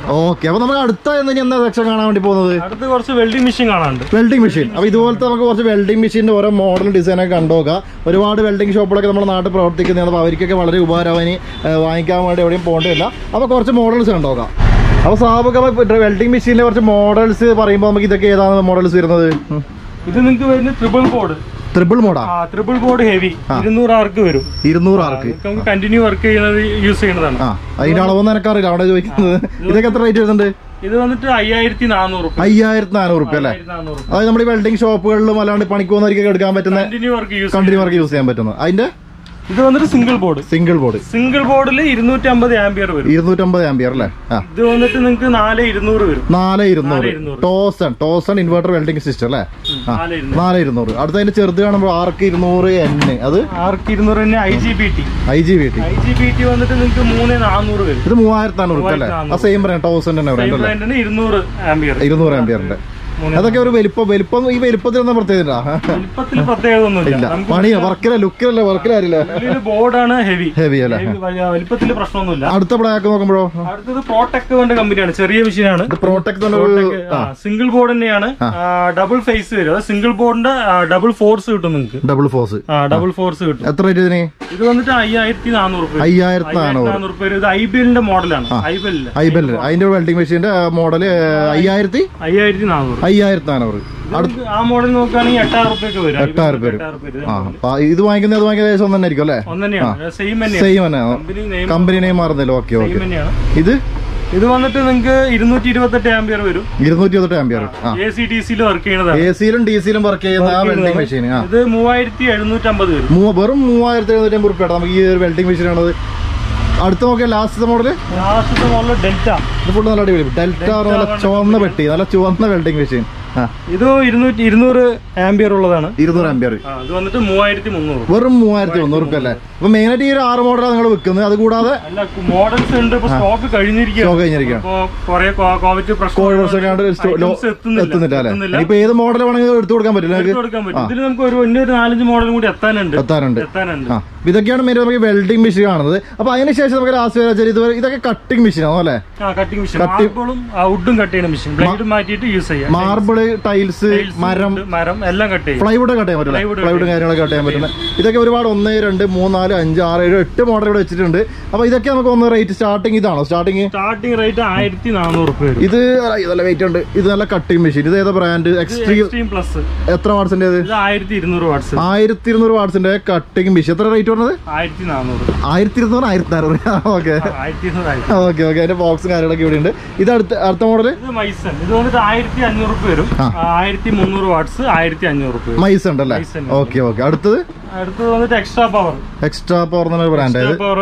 ഓക്കെ അപ്പൊ നമുക്ക് അടുത്ത എന്ന് ഇനി എന്താ സെക്ഷൻ കാണാൻ വേണ്ടി പോകുന്നത് അടുത്ത് കുറച്ച് വെൽഡിംഗ് മെഷീൻ കാണാനുണ്ട് വെൽഡിംഗ് മെഷീൻ അപ്പൊ ഇതുപോലത്തെ നമുക്ക് കുറച്ച് വെൽഡിംഗ് മെഷീൻ്റെ ഓരോ മോഡൽ ഡിസൈൻ ഒക്കെ കണ്ടുനോക്കാം ഒരുപാട് വെൽഡിംഗ് ഷോപ്പുകളൊക്കെ നമ്മുടെ നാട്ടിൽ പ്രവർത്തിക്കുന്നതാണ് അപ്പോൾ അവർക്കൊക്കെ വളരെ ഉപകാരമാവും ഇനി ഏഹ്, വാങ്ങിക്കാൻ വേണ്ടി എവിടെയും പോകേണ്ടതില്ല അപ്പോൾ കുറച്ച് മോഡൽസ് കണ്ടുനോക്കാം അപ്പോൾ സാബുക്ക് വെൽഡിംഗ് മെഷീനിലെ കുറച്ച് മോഡൽസ് പറയുമ്പോൾ നമുക്ക് ഇതൊക്കെ ഏതാണ് മോഡൽസ് വരുന്നത് ഇത് നിങ്ങൾക്ക് വരുന്ന ട്രിപ്പിൾ ബോർഡ് ട്രിപ്പിൾ മോഡാ ആ ട്രിപ്പിൾ ബോർഡ് ഹെവി ഇരുന്നൂറ് ആർക്ക് വരും ഇരുന്നൂറ് ആർക്ക് ഇതൊക്കെ നമുക്ക് കണ്ടിന്യൂ വർക്ക് ചെയ്യുന്നത് യൂസ് ചെയ്യുന്നതാണ് ആ അതിന്റെ അളവൊന്നും എനക്കറിയില്ല അവിടെ ചോദിക്കുന്നത് ഇതൊക്കെ എത്ര റേറ്റ് വരുന്നുണ്ട് ഇത് വന്നിട്ട് അയ്യായിരത്തി നാനൂറ് അയ്യായിരത്തി നാനൂറ് റുപ്യ അല്ലേ നാനൂറ് അതായത് നമ്മുടെ ഈ വെൽഡിംഗ് ഷോപ്പുകളിലും അല്ലാണ്ട് പണിക്ക് പോകുന്നവർക്കൊക്കെ എടുക്കാൻ പറ്റുന്ന continue work use continue work use ചെയ്യാൻ പറ്റുന്നത് അതിന്റെ ഇത് വന്നിട്ട് single board single board single ബോർഡിൽ ഇരുന്നൂറ്റി അമ്പത് ആംബിയർ വരും ഇരുന്നൂറ്റമ്പത് ആംബിയർ അല്ലേ ആ ഇത് വന്നിട്ട് നിങ്ങൾക്ക് നാല് ഇരുന്നൂറ് വരും നാല് ഇരുന്നൂറ് ഇരുന്നൂറ്. ടോസൺ ടോസൺ ഇൻവെർട്ടർ വെൽഡിംഗ് സിസ്റ്റം അല്ലേ ആ നാല് ഇരുന്നൂറ് നാല് ഇരുന്നൂറ് അടുത്ത അതിന്റെ ചെറുത് കാണുമ്പോൾ ആർക്ക് ഇരുന്നൂറ് എൻ അത് ആർക്ക് ഇരുന്നൂറ് തന്നെ I G B T I G V T I G B T വന്നിട്ട് നിങ്ങൾക്ക് മൂന്ന് നാനൂറ് വരും ഇത് മൂവായിരത്തി നാനൂറ് റുപ്യ അല്ലേ ആ സെയിം പറയാം ടോസൺ തന്നെ പറയാം അല്ലേ ബ്രാൻഡിന് ഇരുന്നൂറ് ആംബിയർ ഇരുന്നൂറ് ആംബിയറിന്റെ അതൊക്കെ ഒരു വലിപ്പം വലിപ്പം ഈ വലിപ്പത്തിൽ ഒന്നും പ്രത്യേകത വലിപ്പത്തിൽ പ്രത്യേകത ഒന്നുമില്ല ഇല്ല നമുക്ക് പണിയാ വർക്കില ലുക്കിലല്ലേ വർക്കിലാരില്ല ഉള്ളില് ബോർഡാണ് ഹെവി ഹെവി അല്ലേ വലിപ്പത്തിൽ പ്രശ്നമൊന്നുമില്ല അടുത്ത ബ്ലാക്ക് നോക്കുമ്പോഴോ അടുത്തത് പ്രോടെക് വേണ്ട കമ്പനിയാണ് ചെറിയ മെഷീനാണ് ഇത് പ്രോട്ടക്ട് ഒരു സിംഗിൾ ബോർഡ് തന്നെയാണ് ഡബിൾ ഫേസ് വരും അത് സിംഗിൾ ബോർഡിന്റെ ഡബിൾ ഫോഴ്സ് കിട്ടും നിങ്ങൾക്ക് ഡബിൾ ഫോഴ്സ് ആ ഡബിൾ ഫോഴ്സ് കിട്ടും എത്ര റേറ്റ് ഇതിന് ഇത് വന്നിട്ട് അയ്യായിരത്തി നാനൂറ് രൂപ അയ്യായിരത്തി നാനൂറ് നാനൂറ് രൂപ ഇത് ഐ ബി എല്ലിന്റെ മോഡലാണ് ഐ ബി എല്ലിന്റെ ഐബെൽ അതിന്റെ വെൽഡിംഗ് മെഷീന്റെ മോഡല് അയ്യായിരത്തി അയ്യായിരത്തി നാനൂറ് അയ്യായിരത്തി നാനൂറ് ഇത് ആ മോഡൽ നോക്കുകയാണെങ്കിൽ എട്ടായിരം റുപ്യൊക്കെ വരും എട്ടായിരം പേര് എട്ടായിരം രൂപ ആ അപ്പൊ ഇത് വാങ്ങിക്കുന്നത് അത് വാങ്ങിയത് ഏകദേശം ഒന്ന് തന്നെ ആയിരിക്കും അല്ലേ ഒന്ന് തന്നെയാണ് സെയിം തന്നെയാണ് സെയിം തന്നെ കമ്പനി നെയിം കമ്പനി നെയിം മാറുന്നില്ല ഓക്കെ സെയിം ഓക്കെ തന്നെയാണ് ഇത് ഇത് വന്നിട്ട് നിങ്ങൾക്ക് ഇരുന്നൂറ്റി ഇരുപത്തെട്ട് ആംബിയർ വരും ഇരുന്നൂറ്റി ഇരുപത്തി ആംബിയർ ആ എ സി ഡി സിയിൽ വർക്ക് ചെയ്യുന്നതാണ് എ സിയിലും ഡി സിയിലും വർക്ക് ചെയ്യുന്ന ആ വെൽഡിംഗ് മെഷീൻ ആ ഇത് മൂവായിരത്തി എഴുന്നൂറ്റമ്പത് വരും മൂ- വെറും മൂവായിരത്തി എഴുന്നൂറ്റി അമ്പത് റുപ്യ നമുക്ക് ഈ ഒരു വെൽഡിംഗ് മെഷീൻ ആണത് അടുത്ത നോക്കിയാൽ ലാസ്റ്റത്തെ മോഡല് ലാസ്റ്റത്തെ മോഡൽ ഡെൽറ്റ ഇത് ഫുള്ള് നല്ല അടിപൊളി ഡെൽറ്റ നല്ല ചുവന്ന പെട്ടി നല്ല ചുവന്ന വെൽഡിംഗ് മെഷീൻ ആ ഇത് ഇരുന്നൂറ്റി ഇരുന്നൂറ് ആംബിയർ ഉള്ളതാണ് ഇരുന്നൂറ് ആംബിയർ ആ, ഇത് വന്നിട്ട് മൂവായിരത്തി മുന്നൂറ് വെറും മൂവായിരത്തി മുന്നൂറ് റുപ്യ അല്ലേ അപ്പൊ മെയിനായിട്ട് ഈ ഒരു ആറ് മോഡലാണ് നിങ്ങൾ വിൽക്കുന്നത് അത് കൂടാതെ അല്ല മോഡൽസ് ഉണ്ട് ഇപ്പൊ സ്റ്റോക്ക് കഴിഞ്ഞിരിക്കുകയാണ് സ്റ്റോക്ക് കഴിഞ്ഞിരിക്കുകയാണ് ഇപ്പൊ കുറെ ക്വാളിറ്റി പ്രശ്നം കോഴി വർഷക്കാണ്ട് എത്തുന്നില്ല അല്ലേ ഇനിയിപ്പോ ഏത് മോഡൽ വേണമെങ്കിൽ എടുത്തു കൊടുക്കാൻ പറ്റില്ല നിങ്ങൾക്ക് കൊടുക്കാൻ പറ്റും ഇതിൽ നമുക്ക് ഒരു ഇന്നൊരു നാലഞ്ച് മോഡൽ കൂടി എത്താനുണ്ട് എത്താറുണ്ട് എത്താനുണ്ട് ആ അപ്പൊ ഇതൊക്കെയാണ് മെയിൻ നമുക്ക് വെൽഡിംഗ് മെഷീൻ കാണുന്നത് അപ്പൊ അതിനുശേഷം നമുക്ക് ലാസ്റ്റ് വെച്ചാൽ ഇതുവരെ ഇതൊക്കെ കട്ടിംഗ് മെഷീൻ ആണോ അല്ലേ ആ കട്ടിംഗ് മെഷീൻ മാർബിളും വുഡും കട്ട് ചെയ്യുന്ന മെഷീൻ ബ്ലേഡ് മാറ്റിയിട്ട് യൂസ് ചെയ്യാം മാർബിള് ടൈൽസ് മരം Wood, മരം എല്ലാം കട്ട് ചെയ്യും പ്ലൈവുഡ് കട്ട് ചെയ്യാൻ പറ്റില്ല Plywood പ്ലൈവുഡും കാര്യങ്ങളൊക്കെ കട്ട് ചെയ്യാൻ പറ്റില്ല ഇതൊക്കെ ഒരുപാട് ഒന്ന് രണ്ട് മൂന്ന് നാല് അഞ്ച് ആറ് ഏഴ് എട്ട് മോഡൽ ഇവിടെ വെച്ചിട്ടുണ്ട് അപ്പൊ ഇതൊക്കെ നമുക്ക് ഒന്ന് റേറ്റ് സ്റ്റാർട്ടിങ് ഇതാണോ സ്റ്റാർട്ടിങ് സ്റ്റാർട്ടിംഗ് റേറ്റ് ആയിരത്തി നാനൂറ് രൂപ വരും ഇത് നല്ല വെയിറ്റ് ഉണ്ട് ഇത് നല്ല കട്ടിംഗ് മെഷീൻ ഇത് ഏതാ ബ്രാൻഡ് എക്സ്ട്രീം എക്സ്ട്രീം പ്ലസ് എത്ര വാട്സിന്റെ ഇത് ഇത് ആയിരത്തി ഇരുന്നൂറ് വാട്സ് ആയിരത്തി ഇരുന്നൂറ് വാട്സിന്റെ കട്ടിംഗ് മെഷീൻ എത്ര റേറ്റ് പറഞ്ഞത് ആയിരത്തി നാനൂറ് ആയിരത്തി ഇരുന്നൂറ് ആയിരത്തി നാനൂറ് ഓക്കെ ആയിരത്തി ഇരുന്നൂറ് ആയിരത്തി ഓക്കെ ഓക്കെ അതിന്റെ ബോക്സും കാര്യങ്ങളൊക്കെ ഇവിടെ ഉണ്ട് ഇത് അടുത്ത അടുത്ത മോഡൽ ഇത് മൈസൺ ഇത് വന്നിട്ട് ആയിരത്തി അഞ്ഞൂറ് രൂപ വരും ആയിരത്തി മുന്നൂറ് വാട്സ് ആയിരത്തി അഞ്ഞൂറ് രൂപ വരും മൈസ് ഉണ്ടല്ലേ മൈസ് ഉണ്ട്. ഓക്കെ ഓക്കെ അടുത്തത് അടുത്തത് വന്നിട്ട് എക്സ്ട്രാ പവർ എക്സ്ട്രാ പവർ എന്ന ബ്രാൻഡ് ആയത് പവർ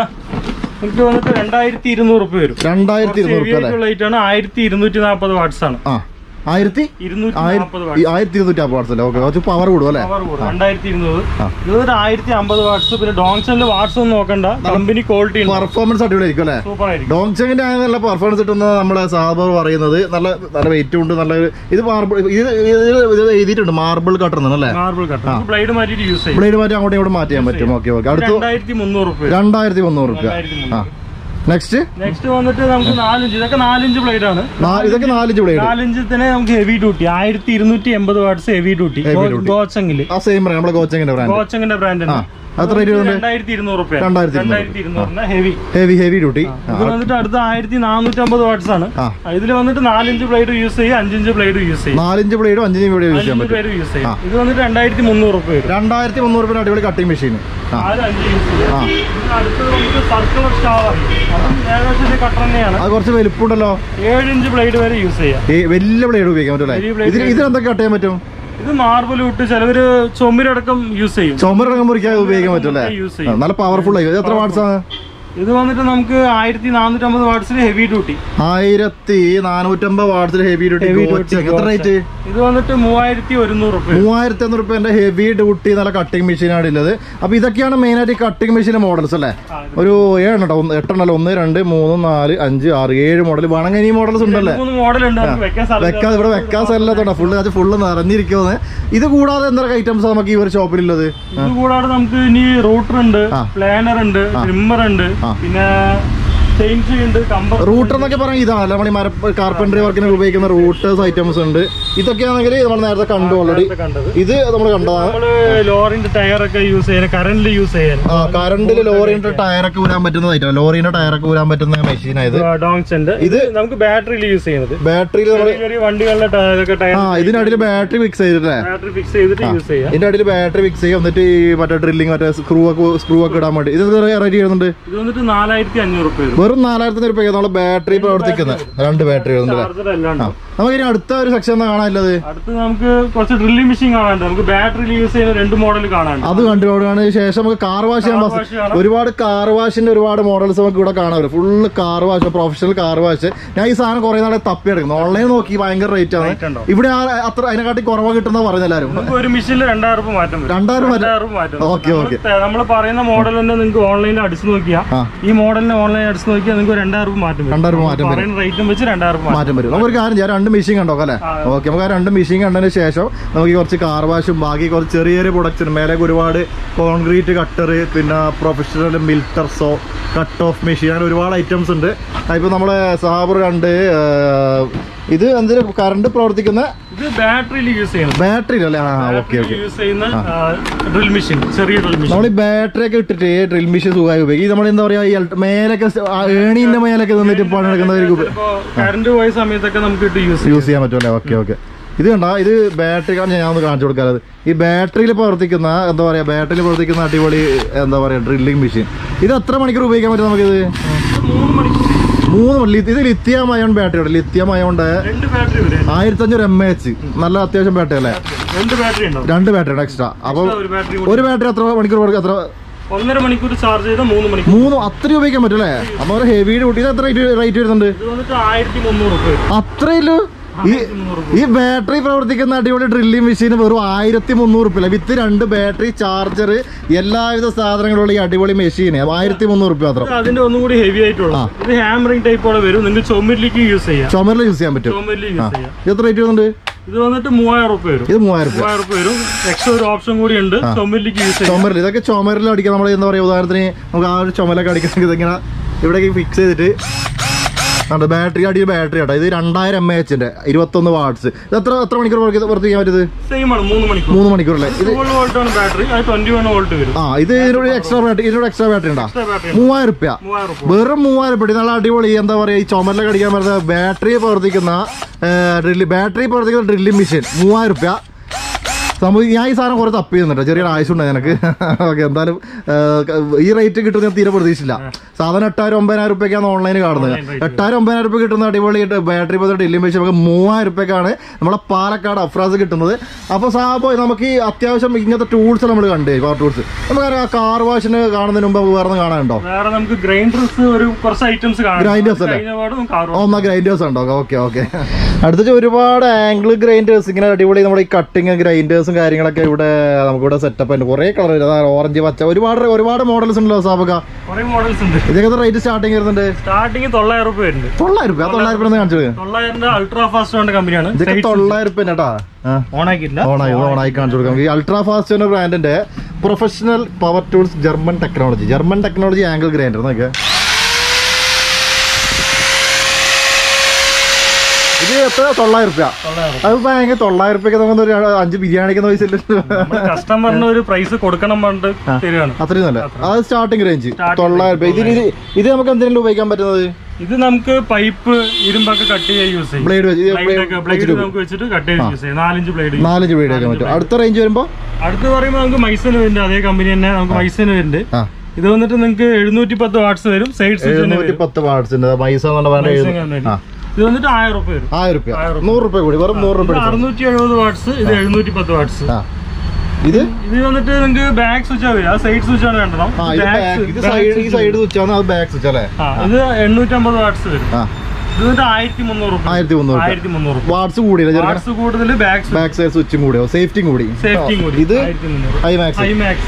നമുക്ക് വന്നിട്ട് രണ്ടായിരത്തി ഇരുന്നൂറ് രൂപ വരും രണ്ടായിരത്തി ഇരുന്നൂറ് റുപ്യ അല്ലേ ലൈറ്റ് ആണ് ആയിരത്തി ഇരുന്നൂറ്റി നാൽപ്പത് വാട്സ് ആണ് ആ ആയിരത്തി ഇരുന്നൂറ്റി നാൽപ്പത് ആയിരത്തി ആയിരത്തി ഇരുന്നൂറ്റി അമ്പത് വാട്സ് അല്ലേ ഓക്കെ കുറച്ച് പവർ കൂടും അല്ലേ പവർ കൂടും രണ്ടായിരത്തി ഇരുന്നൂറ് ആ. ഇത് വന്നിട്ട് ആയിരത്തി അമ്പത് വാട്സ് പിന്നെ ഡോങ്ഷനിൽ വാട്സ് ഒന്നും നോക്കണ്ട കമ്പനി ക്വാളിറ്റി ഉണ്ട് പെർഫോമൻസ് അടിപൊളി ആയിരിക്കും അല്ലേ സൂപ്പർ ആയിരിക്കും ഡോങ് ചെങ്ങിന്റെ ആയ നല്ല പെർഫോമൻസ് കിട്ടുന്ന നമ്മുടെ സാബർ പറയുന്നത് നല്ല നല്ല വെയിറ്റ് ഉണ്ട് നല്ല ഒരു- ഇത് മാർബിൾ ഇത് ഇത് ഇത് എഴുതിയിട്ടുണ്ട് മാർബിൾ കട്ടർ അല്ലേ മാർബിൾ കട്ടർ ബ്ലേഡ് മാറ്റിയിട്ട് യൂസ് ചെയ്യും ബ്ലേഡ് മാറ്റി അങ്ങോട്ടും ഇങ്ങോട്ടും മാറ്റി ചെയ്യാൻ പറ്റും ഓക്കെ ഓക്കെ അടുത്ത് രണ്ടായിരത്തി മുന്നൂറ് രൂപ വരും രണ്ടായിരത്തി മുന്നൂറ് റുപ്യ രണ്ടായിരത്തി ആ മുന്നൂറ് നെക്സ്റ്റ് നെക്സ്റ്റ് വന്നിട്ട് നമുക്ക് നാലിഞ്ച് ഇതൊക്കെ നാലിഞ്ച് ബ്ലേഡ് ആണ് ഇതൊക്കെ നാലിഞ്ച് ബ്ലേഡ് നാലിഞ്ച് തന്നെ നമുക്ക് ഹെവി ഡ്യൂട്ടി ആയിരത്തി ഇരുന്നൂറ്റി എൺപത് watts heavy duty Heavy duty. ഗോച്ചെങ്കില് ആ സെയിം ബ്രാൻഡ് നമ്മുടെ കോച്ചങ്ങിന്റെ ബ്രാൻഡ് ഗോച്ചങ്ങിന്റെ ബ്രാൻഡ് ആ എത്ര രൂപ ഉണ്ട് രണ്ടായിരത്തി ഇരുന്നൂറ് റുപ്യ രണ്ടായിരത്തി ഇരുന്നൂറ്. രണ്ടായിരത്തി ഇരുന്നൂറിന് ഹെവി ഹെവി ഹെവി ഡ്യൂട്ടി ഇത് വന്നിട്ട് അടുത്ത ആയിരത്തി നാനൂറ്റി അമ്പത് വാട്ട്സ് ആണ് ആ ഇതിൽ വന്നിട്ട് നാലിഞ്ച് ബ്ലേഡ് യൂസ് ചെയ്യും അഞ്ചിഞ്ച് ബ്ലേഡ് യൂസ് ചെയ്യും നാലിഞ്ച് ബ്ലേഡും അഞ്ചിഞ്ച് ബ്ലേഡ് യൂസ് ചെയ്യാൻ അഞ്ച് പറ്റും ബ്ലേഡ് യൂസ് ചെയ്യും ഇത് വന്നിട്ട് രണ്ടായിരത്തി മുന്നൂറ് റുപ്യ വരും രണ്ടായിരത്തി മുന്നൂറ് രൂപ അടിപൊളി കട്ടിംഗ് മെഷീൻ ആ ആര് അഞ്ച് യൂസ് ചെയ്യും ആ. ഇതിന് അടുത്തത് നമുക്ക് സർക്കുലർ ഷവർ അതും ഏകദേശം കട്ടർ തന്നെയാണ് അത് കുറച്ച് വലിപ്പമുണ്ടല്ലോ ഏഴ് ഇഞ്ച് ബ്ലേഡ് വരെ യൂസ് ചെയ്യാം ഈ വലിയ ബ്ലേഡ് ഉപയോഗിക്കാൻ പറ്റും വലിയ അല്ലേ blade ഇതിൽ ഇതിൽ എന്തൊക്കെ കട്ട് ചെയ്യാൻ പറ്റും ഇത് മാർബിൾ ഇട്ട് ചിലവര് ചുമരടക്കം യൂസ് ചെയ്യും ചുമരടക്കം മുറിക്കാൻ ഉപയോഗിക്കാൻ പറ്റും അല്ലേ യൂസ് ആ, ചെയ്യും നല്ല പവർഫുൾ ആയി ഇത് എത്ര വാട്ട്സ് ആണ് ഇത് വന്നിട്ട് നമുക്ക് ആയിരത്തി നാനൂറ്റി അമ്പത് വാട്ട്സിൽ ഹെവി ഡ്യൂട്ടി ആയിരത്തി നാനൂറ്റമ്പത് വാട്ട്സിൽ ഹെവി ഡ്യൂട്ടി Heavy duty എത്ര റേറ്റ് ഇത് വന്നിട്ട് മൂവായിരത്തി ഒരുന്നൂറ് റുപ്യ മൂവായിരത്തി അഞ്ഞൂറ് റുപ്യന്റെ ഹെവി ഡ്യൂട്ടി നല്ല കട്ടിംഗ് മെഷീനാണ് ഉള്ളത് അപ്പൊ ഇതൊക്കെയാണ് മെയിൻ ആയിട്ട് കട്ടിംഗ് മെഷീൻ മോഡൽസ് അല്ലേ ആ, ഒരു ഏഴെണ്ണം കേട്ടോ ഒന്ന് എട്ടെണ്ണല്ലോ ഒന്ന് രണ്ട് മൂന്ന് നാല് അഞ്ച് ആറ് ഏഴ് മോഡൽ വേണമെങ്കിൽ ഇനി മോഡൽസ് ഉണ്ടല്ലേ മൂന്ന് മോഡൽ ഉണ്ട് നമുക്ക് വെക്കാൻ സ്ഥലം വെക്കാതെ ഇവിടെ വെക്കാൻ സ്ഥലത്തോട്ടാ ഫുള്ള് അത് ഫുള്ള് നിറഞ്ഞിരിക്കുന്നത് ഇത് കൂടാതെ എന്തൊക്കെ ഐറ്റംസ് നമുക്ക് ഈ ഒരു ഷോപ്പിലുള്ളത് ഇത് കൂടാതെ നമുക്ക് ഇനി റൂട്ടർ ഉണ്ട് ആ. പ്ലാനർ ഉണ്ട് ട്രിമ്മർ ഉണ്ട് ആ. പിന്നെ ചെയിൻസ് ഉണ്ട് കമ്പർ റൂട്ടർ എന്നൊക്കെ പറഞ്ഞാൽ ഇതാണ് നമ്മൾ ഈ മര കാർപ്പൻട്രി വർക്കിന് ഉപയോഗിക്കുന്ന റൂട്ടേഴ്സ് ഐറ്റംസ് ഉണ്ട് ഇതൊക്കെയാണെങ്കിൽ നമ്മൾ നേരത്തെ കണ്ടു ഓൾറെഡി കണ്ടത് ഇത് നമ്മൾ കണ്ടതാണ് നമ്മള് ലോറിന്റെ ടയർ ഒക്കെ യൂസ് ചെയ്യാൻ കറന്റിൽ യൂസ് ചെയ്യാൻ ആ കറണ്ടിൽ ലോറിന്റെ ടയറൊക്കെ ഊരാൻ പറ്റുന്ന ഐറ്റം ലോറിന്റെ ടയറൊക്കെ ഊരാൻ പറ്റുന്ന മെഷീനായത് ഡോങ്സ് ഉണ്ട് ഇത് നമുക്ക് ബാറ്ററിയിൽ യൂസ് ചെയ്യുന്നത് ബാറ്ററിയിൽ നമ്മൾ ചെറിയ ചെറിയ വണ്ടികളുടെ ടയറൊക്കെ ടയർ ആ ഇതിനടിയിൽ ബാറ്ററി ഫിക്സ് ചെയ്തിട്ടല്ലേ ബാറ്ററി ഫിക്സ് ചെയ്തിട്ട് യൂസ് ചെയ്യാം ഇതിന്റെ അടിയിൽ ബാറ്ററി ഫിക്സ് ചെയ്യും എന്നിട്ട് ഈ മറ്റേ ഡ്രില്ലിങ് മറ്റേ സ്ക്രൂ ഒക്കെ സ്ക്രൂ ഒക്കെ ഇടാൻ വേണ്ടി ഇത് റെഡി ചെയ്യുന്നുണ്ട് ഇത് വന്നിട്ട് നാലായിരത്തി അഞ്ഞൂറ് റുപ്യ വരും വെറും നാലായിരത്തി രൂപയ്ക്ക് നമ്മൾ ബാറ്ററി പ്രവർത്തിക്കുന്നത് രണ്ട് ബാറ്ററി വരുന്നുണ്ട് ചാർജർ എല്ലാം ഉണ്ട് നമുക്ക് ഇനി അടുത്ത ഒരു സെക്ഷൻ എന്താ കാണാനുള്ളത് അടുത്ത് നമുക്ക് കുറച്ച് ഡ്രില്ലിംഗ് മെഷീൻ കാണാനുണ്ട് നമുക്ക് ബാറ്ററിയിൽ യൂസ് ചെയ്യുന്ന രണ്ട് മോഡൽ കാണാനുണ്ട് അത് കണ്ടുകൊണ്ടാണ് ശേഷം നമുക്ക് കാർ വാഷ് ചെയ്യാൻ Car ബസ്- wash കാണാം. ഒരുപാട് കാർ വാഷിന്റെ ഒരുപാട് മോഡൽസ് നമുക്ക് ഇവിടെ കാണാൻ വരും full car wash professional car wash ഞാൻ ഈ സാധനം കുറെ നാളെ തപ്പി എടുക്കുന്നു ഓൺലൈൻ നോക്കി ഭയങ്കര റേറ്റ് ആണ് Rate ഉണ്ടോ? ഇവിടെ ആ- അത്ര അതിനെക്കാട്ടി കുറവ് കിട്ടുന്ന പറഞ്ഞ എല്ലാവരും നമുക്ക് ഒരു മെഷീനിൽ രണ്ടായിരം രൂപ മാറ്റം വരും രണ്ടായിരം മാറ്റം? രണ്ടായിരം രൂപ മാറ്റം ഓക്കെ, ഓക്കെ. നമ്മൾ പറയുന്ന മോഡൽ തന്നെ നിങ്ങൾക്ക് ഓൺലൈനിൽ അടിച്ചു നോക്കിയാൽ ആ. ഈ മോഡലിനെ ഓൺലൈനിൽ അടിച്ചു നോക്കിയാൽ നിങ്ങൾക്ക് രണ്ടായിരം രൂപ മാറ്റം വരും രണ്ടായിരം രൂപ മാറ്റം വരും. പറയുന്ന റേറ്റും വെച്ച് രണ്ടായിരം രൂപ മാറ്റം മാറ്റം വരും നമുക്കൊരു കാര്യം ചെയ്യാം രണ്ട് മെഷീൻ കണ്ടോ അല്ലേ ആ. ഓക്കെ നമുക്ക് ആ രണ്ട് മെഷീൻ കണ്ടതിന് ശേഷം നമുക്ക് ഈ കുറച്ച് കാർ വാഷും ബാക്കി കുറച്ച് ചെറിയ ചെറിയ പ്രൊഡക്ട്സ് മേലെ ഒരുപാട് കോൺക്രീറ്റ് കട്ടർ പിന്നെ professional mitre saw cut off machine അങ്ങനെ ഒരുപാട് ഐറ്റംസ് ഉണ്ട് ഇപ്പൊ നമ്മളെ സാബർ കണ്ട് ആ, ഇത് എന്തിന് കറണ്ട് പ്രവർത്തിക്കുന്ന ഇത് ബാറ്ററിയിൽ യൂസ് ചെയ്യുന്നത് ബാറ്ററി അല്ലേ ആ ഓക്കെ ഓക്കെ യൂസ് ചെയ്യുന്ന ഡ്രിൽ മെഷീൻ ചെറിയ ഡ്രിൽ മെഷീൻ നമ്മൾ ഈ ബാറ്ററി ഒക്കെ ഇട്ടിട്ട് ഡ്രിൽ മെഷീൻ സുഖമായി ഉപയോഗിക്കും നമ്മൾ എന്താ പറയാ ഈ അൾട്ട- മേലൊക്കെ സ്- ആ ഏണീന്റെ മേലൊക്കെ നിന്നിട്ട് പണിയെടുക്കുന്നവർക്ക് ഉപ- ചിലപ്പോ കറണ്ട് പോയ സമയത്തൊക്കെ നമുക്ക് ഇട്ട് യൂസ് യൂസ് ചെയ്യാൻ പറ്റുമല്ലേ ഓക്കെ ഓക്കെ ഇത് കണ്ട ഇത് ബാറ്ററി ഞാൻ ഒന്ന് കാണിച്ചു കൊടുക്കാറ് ഈ ബാറ്ററിയിൽ പ്രവർത്തിക്കുന്ന എന്താ പറയാ ബാറ്ററിയിൽ പ്രവർത്തിക്കുന്ന അടിപൊളി എന്താ പറയാ ഡ്രില്ലിംഗ് മെഷീൻ ഇത് എത്ര മണിക്കൂർ ഉപയോഗിക്കാൻ പറ്റും നമുക്കിത് മൂന്ന് മണിക്കൂർ മൂന്ന് മണി ഇത് ലിത്തിയം അയോൺ ബാറ്ററി ഉണ്ട് ലിത്തിയം അയോണ്ട് രണ്ട് ബാറ്ററി വരും ആയിരത്തി അഞ്ഞൂറ് എം എച്ച് നല്ല അത്യാവശ്യം ബാറ്ററി അല്ലേ രണ്ട് ബാറ്ററി ഉണ്ടാവും രണ്ട് ബാറ്ററി ഉണ്ട് എക്സ്ട്രാ അപ്പോൾ ഒരു ബാറ്ററി ഒരു ബാറ്ററി എത്ര മണിക്കൂർ കൊടുക്കും എത്ര ഒന്നര മണിക്കൂർ ചാർജ് ചെയ്താൽ മൂന്ന് മണിക്കൂർ മൂന്ന് അത്രയും ഉപയോഗിക്കാൻ പറ്റും അല്ലേ അപ്പോൾ ഒരു ഹെവി ഡ്യൂട്ടി ഇത് എത്ര റേറ്റ് വരുന്നുണ്ട് ഇത് വന്നിട്ട് ആയിരത്തി മുന്നൂറ് രൂപ വരും അത്രയില്ലോ ഈ ആയിരത്തി മുന്നൂറ് രൂപ ഈ ബാറ്ററി പ്രവർത്തിക്കുന്ന അടിപൊളി ഡ്രില്ലിംഗ് മെഷീൻ വെറും ആയിരത്തി മുന്നൂറ് റുപ്യ വിത്ത് രണ്ട് ബാറ്ററി ചാർജർ എല്ലാവിധ സാധനങ്ങളുള്ള ഈ അടിപൊളി മെഷീൻ ആയിരത്തി മുന്നൂറ് റുപ്യ മാത്രം ഇത് അതിന്റെ ഒന്നും കൂടി ഹെവി ആയിട്ടുള്ള ഇത് ഹാമറിംഗ് ടൈപ്പോടെ വരും നിങ്ങൾക്ക് ചുമരിലേക്ക് യൂസ് ചെയ്യാം ചുമരിൽ യൂസ് ചെയ്യാൻ പറ്റും ചുമരിൽ യൂസ് ചെയ്യാം ഇത് എത്ര റേറ്റ് വരുന്നുണ്ട് ഇത് വന്നിട്ട് മൂവായിരം റുപ്യ വരും ഇത് മൂവായിരം റുപ്യ മൂവായിരം റുപ്യ വരും എക്സ്ട്രാ ഒരു ഓപ്ഷൻ കൂടി ഉണ്ട് ചുമരിലേക്ക് യൂസ് ചെയ്യാം ചുമരിൽ ഇതൊക്കെ ചുമരിൽ അടിക്കാം നമ്മൾ എന്താ പറയുക ഉദാഹരണത്തിന് നമുക്ക് ആ ഒരു ചുമലൊക്കെ അടിക്കണമെങ്കിൽ ഇതിങ്ങനെ ഇവിടേക്ക് ഫിക്സ് ചെയ്തിട്ട് ഉണ്ട് ബാറ്ററി അടിയിൽ ബാറ്ററി കേട്ടോ ഇത് രണ്ടായിരം എം എച്ചിന്റെ ഇരുപത്തൊന്ന് വാട്ട്സ് ഇത് എത്ര എത്ര മണിക്കൂർ പ്രവർത്തിക്കാൻ പറ്റുന്നത് സെയിം ആണ് മൂന്ന് മണിക്കൂർ മൂന്ന് മണിക്കൂറല്ലേ ഇത് വോൾട്ട് ആണ് ബാറ്ററി അത് ട്വന്റി വൺ വോൾട്ട് വരും ആ ഇത് ഇതിനോട് എക്സ്ട്രാ ബാറ്ററി ഇതിനോട് എക്സ്ട്രാ ബാറ്ററി ഉണ്ടോ എക്സ്ട്രാ ബാറ്ററി മൂവായിരം റുപ്യ മൂവായിരം റുപ്യ വെറും മൂവായിരം പെട്ടി നല്ല അടിപൊളി എന്താ പറയാ ഈ ചുമരിലൊക്കെ അടിക്കാൻ പറ്റുന്ന ബാറ്ററി പ്രവർത്തിക്കുന്ന ഡ്രില്ല് ബാറ്ററി പ്രവർത്തിക്കുന്ന ഡ്രില്ലിംഗ് മെഷീൻ മൂവായിരം റുപ്യ സംഭവം ഞാൻ ഈ സാധനം കുറെ തപ്പി ചെയ്യുന്നുണ്ട് ചെറിയൊരു ആവശ്യമുണ്ട് എനിക്ക് ഓക്കെ എന്തായാലും ആ, ഈ റേറ്റ് കിട്ടുന്ന ഞാൻ തീരെ പ്രതീക്ഷിച്ചില്ല സാധാരണ എട്ടായിരം ഒമ്പതിനായിരം റുപ്യൊക്കെയാണ് ഓൺലൈനിൽ കാണുന്നത് Online rate. എട്ടായിരം ഒമ്പതിനായിരം റുപ്യ കിട്ടുന്ന അടിപൊളി ബാറ്ററി പോലത്തെ ഡെലിവറി മെഷീൻ നമുക്ക് മൂവായിരം റുപ്യക്കാണ് നമ്മളെ പാലക്കാട് അഫ്രാസ് കിട്ടുന്നത് അപ്പോൾ സാബോ നമുക്ക് ഈ അത്യാവശ്യം ഇങ്ങനത്തെ ടൂൾസ് നമ്മൾ കണ്ടേ പവർ ടൂൾസ് നമുക്കറിയാം ആ കാർ വാഷിന് കാണുന്നതിന് മുമ്പ് വേറെ ഒന്നും കാണാനുണ്ടോ വേറെ നമുക്ക് ഗ്രൈൻഡേഴ്സ് ഒരു കുറച്ച് ഐറ്റംസ് Grinders അല്ലേ? കഴിഞ്ഞ പാട് നമുക്ക് ആറ് ഒന്നാ ഗ്രൈൻഡേഴ്സ് ഉണ്ടോ ഓക്കെ ഓക്കെ അടുത്ത ഒരുപാട് ആംഗിൾ ഗ്രൈൻഡേഴ്സ് ഇങ്ങനെ അടിപൊളി നമ്മുടെ ഈ കട്ടിങ് ഗ്രൈൻഡേഴ്സും കാര്യങ്ങളൊക്കെ ഇവിടെ നമുക്ക് ഇവിടെ സെറ്റപ്പ് ഉണ്ട് കുറേ കളർ ഓറഞ്ച് പച്ച ഒരുപാട് ഒരുപാട് മോഡൽസ് ഉണ്ടല്ലോ സാബക കുറെ മോഡൽസ് ഉണ്ട് ഇതൊക്കെ റേറ്റ് സ്റ്റാർട്ടിങ് വരുന്നുണ്ട് സ്റ്റാർട്ടിങ് തൊള്ളായിരം റുപ്യ വരുന്നുണ്ട് തൊള്ളായിരം രൂപ തൊള്ളായിരം രൂപ കാണിച്ചു കൊടുക്കുക തൊള്ളായിരം അൾട്രാ ഫാസ്റ്റ് വേണ്ട കമ്പനിയാണ് ഇതൊക്കെ തൊള്ളായിരം രൂപ കേട്ടാ ഓൺ ആക്കിയില്ല ഓണായി ഓണായി കാണിച്ചു കൊടുക്കാം ഈ അൾട്രാ ഫാസ്റ്റ് എന്ന ബ്രാൻഡിന്റെ professional power tools German technology German technology angle grinder നോക്കിയാ ഇത് എത്ര തൊള്ളായിരം രൂപ തൊള്ളായിരം അത് ഭയങ്കര തൊള്ളായിരം രൂപയ്ക്ക് നമുക്ക് ഒരു അഞ്ച് ബിരിയാണിക്ക് പൈസ നമ്മൾ കസ്റ്റമറിന് ഒരു പ്രൈസ് കൊടുക്കണം പറഞ്ഞിട്ട് തരികയാണ് അത്രയും നല്ല അത് സ്റ്റാർട്ടിംഗ് റേഞ്ച് Starting തൊള്ളായിരം രൂപ ഇതിന് ഇത് ഇത് നമുക്ക് എന്തെങ്കിലും ഉപയോഗിക്കാൻ പറ്റുന്നത് ഇത് നമുക്ക് പൈപ്പ് ഇരുമ്പൊക്കെ കട്ട് ചെയ്യാൻ യൂസ് ചെയ്യും ബ്ലേഡ് വെച്ച് ബ്ലേഡ് ഒക്കെ ബ്ലേഡ് നമുക്ക് വെച്ചിട്ട് കട്ട് ചെയ്ത് യൂസ് ചെയ്യും നാലഞ്ച് ബ്ലേഡ് നാലഞ്ച് ബ്ലേഡ് വെക്കാൻ പറ്റും അടുത്ത റേഞ്ച് വരുമ്പോ അടുത്ത് പറയുമ്പോൾ നമുക്ക് മൈസന് വരുന്നുണ്ട് അതേ കമ്പനി തന്നെ നമുക്ക് മൈസന് വരുന്നുണ്ട് ആ ഇത് വന്നിട്ട് നിങ്ങൾക്ക് എഴുന്നൂറ്റി പത്ത് വാട്ട്സ് വരും സൈഡ് സ്വിച്ച് എഴുന്നൂറ്റി പത്ത് വാട്സിന്റെ പൈസ എന്നുള്ള ബ്രാൻഡ് എഴുതി ആ ഇത് വന്നിട്ട് ആയിരം റുപ്യ വരും ആയിരം രൂപ നൂറ് രൂപ കൂടി വെറും നൂറ് രൂപ എടുത്താൽ അറുന്നൂറ്റി എഴുപത് വാട്ട്സ് ഇത് എഴുന്നൂറ്റി പത്ത് വാട്ട്സ് ആ ഇത് ഇത് വന്നിട്ട് നിങ്ങൾക്ക് ബാക്ക് സ്വിച്ച് വരിക ആ സൈഡ് സ്വിച്ച് ആണ് വേണ്ടത് ആ ഇത് back- ഇത് സൈഡ് ഈ സൈഡ് സ്വിച്ചാണ് അത് ബാക്ക് സ്വിച്ച് അല്ലേ ആ ഇത് എണ്ണൂറ്റമ്പത് വാട്ട്സ് വരും ആ ഇത് വന്നിട്ട് ആയിരത്തി മുന്നൂറ് റുപ്യ ആയിരത്തി മുന്നൂറ് രൂപ ആയിരത്തി മുന്നൂറ് റുപ്യ വാട്സ് കൂടിയില്ല ചെറുക്കൻ വാട്ട്സ് കൂടുതൽ ബാക്ക് ബാക്ക് സൈഡ് സ്വിച്ചും കൂടിയോ സേഫ്റ്റിയും കൂടി സേഫ്റ്റിയും കൂടി ഇത് ആയിരത്തി മുന്നൂറ് ഐ മാക്സ് ഐ മാക്സ്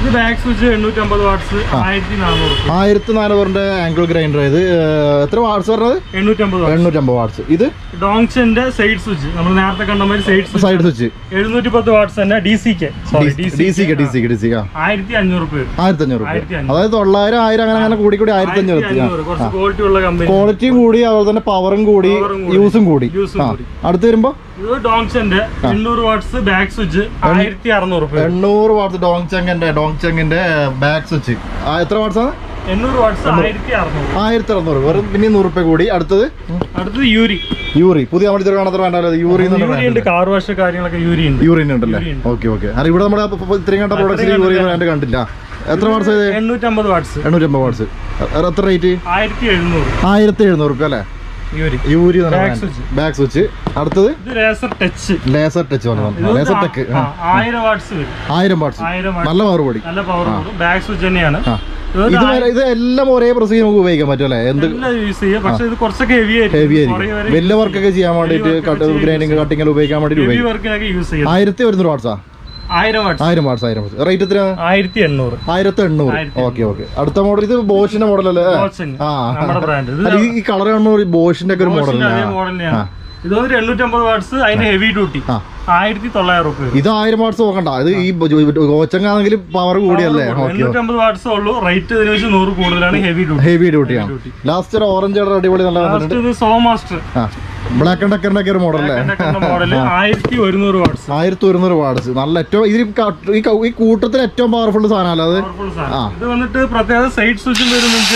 ഇത് ബാക്ക് സ്വിച്ച് എണ്ണൂറ്റമ്പത് വാട്ട്സ് ആയിരത്തി നാനൂറ് ആയിരത്തി നാനൂറിന്റെ ആംഗിൾ ഗ്രൈൻഡർ ഇത് ഏർ, എത്ര വാട്സ് പറഞ്ഞത് എണ്ണൂറ്റമ്പത് വാട്ട്സ് എണ്ണൂറ്റമ്പത് വാട്സ് ഇത് ഡോങ്ഷന്റെ സൈഡ് സ്വിച്ച് നമ്മൾ നേരത്തെ കണ്ട മാതിരി സൈഡ് സ്വിച്ച് സൈഡ് സ്വിച്ച് എഴുന്നൂറ്റി പത്ത് വാട്ട്സ് തന്നെ D C K sorry D C D C D C ആ ആയിരത്തി അഞ്ഞൂറ് രൂപ ആയിരത്തി അഞ്ഞൂറ് ആയിരത്തി രൂപ അതായത് തൊള്ളായിരം ആയിരം അങ്ങനെ അങ്ങനെ കൂടി കൂടി ആയിരത്തി അഞ്ഞൂറ് എത്തി ആ അഞ്ഞൂറ് കുറച്ച് ക്വാളിറ്റി ഉള്ള കമ്പനി ക്വാളിറ്റിയും കൂടി അതുപോലെ തന്നെ പവറും കൂടി Power ഉം കൂടി. യൂസും കൂടി യൂസും ആ കൂടി. അടുത്ത് വരുമ്പോ ഇത് ഡോങ്ഷന്റെ എണ്ണൂറ് വാട്ട്സ് ബാക്ക് സ്വിച്ച് ആയിരത്തി അറുന്നൂറ് രൂപ എണ്ണൂറ് വാട്സ് ഡോങ് ചെങ്ങിന്റെ ഡോങ് ചെങ്ങിന്റെ ബാക്ക് സ്വിച്ച് എത്ര വാട്സ് ആണ് എണ്ണൂറ് വാട്ട്സ് ആയിരത്തി അറുന്നൂറ് ആയിരത്തി അറുന്നൂറ് വെറും പിന്നെ നൂറ് രൂപ കൂടി അടുത്തത് അടുത്തത് യൂരി യൂറി പുതിയ നമ്മൾ ചെറു കാണാത്ത വേണ്ടല്ലോ യൂറി എന്ന് യൂരി ഉണ്ട് കാർ വാഷ് കാര്യങ്ങളൊക്കെ യൂരി ഉണ്ട് യൂറിൻ ഉണ്ടല്ലേ യൂറി ഉണ്ട്. ഓക്കെ ഓക്കെ അത് ഇവിടെ നമ്മുടെ അപ്പൊ ഇത്രയും കണ്ട പ്രോഡക്ട്സിൽ യൂറി ബ്രാൻഡ് കണ്ടില്ല എത്ര വാട്സ് ഇത് എണ്ണൂറ്റമ്പത് വാട്ട്സ് എണ്ണൂറ്റമ്പത് വാട്സ് എത്ര റേറ്റ് ആയിരത്തി എഴുന്നൂറ് ആയിരത്തി എഴുന്നൂറ് രൂപ അല്ലേ യൂരി യൂരി Back switch. ബാക്ക് സ്വിച്ച് അടുത്തത് ഇത് ലേസർ ടച്ച് ലേസർ ടച്ച് വന്നു ലേസർ ടെക്ക് ആയിരം വാട്ട്സ് വരും ആയിരം വാട്സ് ആയിരം വാട്ട്സ് നല്ല പവർ കൂടി നല്ല പവർ ബാക്ക് സ്വിച്ച് തന്നെയാണ് ആ ഇത് ഇത് വരെ- ഇത് എല്ലാം ഒരേ പ്രസ് നമുക്ക് ഉപയോഗിക്കാൻ പറ്റും അല്ലേ എന്ത് എല്ലാം യൂസ് ചെയ്യാം പക്ഷെ ഇത് കുറച്ചൊക്കെ ഹെവി ഹെവി ആയിരിക്കും വലിയ വർക്കൊക്കെ ചെയ്യാൻ വേണ്ടിയിട്ട് ഗ്രൈൻഡിങ് കട്ടിങ് ഉപയോഗിക്കാൻ വേണ്ടിയിട്ട് ഹെവി ഉപയോഗിക്കും വർക്കിനൊക്കെ യൂസ് ചെയ്യാം ആയിരത്തി ഒരുന്നൂറ് വാട്സാ ആയിരം വാട്ട്സ് ആയിരം വാട്സ് ആയിരം വാട്സ് റേറ്റ് എത്ര ആയിരത്തി എണ്ണൂറ് ആയിരത്തി എണ്ണൂറ് ആയിരത്തി ഓക്കെ ഓക്കെ അടുത്ത മോഡൽ ഇത് ബോഷിന്റെ മോഡൽ അല്ലേ ബോച്ചങ് ആ നമ്മുടെ ബ്രാൻഡ് ഇത് അല്ല, ഈ- ഈ കളർ കാണുമ്പോൾ ബോഷിന്റെ ഒക്കെ ഒരു മോഡൽ ബോച്ചിന്റെ അതേ മോഡൽ തന്നെയാണ് ഇത് ഒരു എണ്ണൂറ്റമ്പത് വാട്ട്സ് അതിന്റെ ഹെവി ഡ്യൂട്ടി ആ. ആയിരത്തി തൊള്ളായിരം റുപ്യ ഇത് ആയിരം വാട്സ് നോക്കണ്ട ഇത് ഈ കോച്ചങ്ങാണെങ്കിൽ പവർ കൂടിയല്ലേ ഓക്കെ എണ്ണൂറ്റമ്പത് വാട്ട്സ് ഉള്ളൂ റേറ്റ് ഇതിന് വെച്ച് നൂറ് കൂടുതലാണ് ഹെവി ഡ്യൂട്ടി ഹെവി ഡ്യൂട്ടിയാണ് ലാസ്റ്റ് ഒരു ഓറഞ്ച് കളർ അടിപൊളി നല്ല വന്നിട്ടുണ്ട് ലാസ്റ്റ് ഇത് സോ മാസ്റ്റർ ആ ബ്ലാക്ക് ആൻഡ് ഡക്കറിന്റെ ഒക്കെ ഒരു മോഡൽ അല്ലേ മോഡല് ആയിരത്തി ഒരുന്നൂറ് വാട്ട്സ് ആയിരത്തി ഒരുന്നൂറ് വാട്സ് നല്ല ഏറ്റവും ഇതിൽ ക- ഈ ക- ഈ കൂട്ടത്തിൽ ഏറ്റവും പവർഫുൾ സാധനമല്ല അത് പവർഫുൾ സാധനം ഇത് വന്നിട്ട് പ്രത്യേകത സൈഡ് സ്വിച്ചും വരുന്നുണ്ട്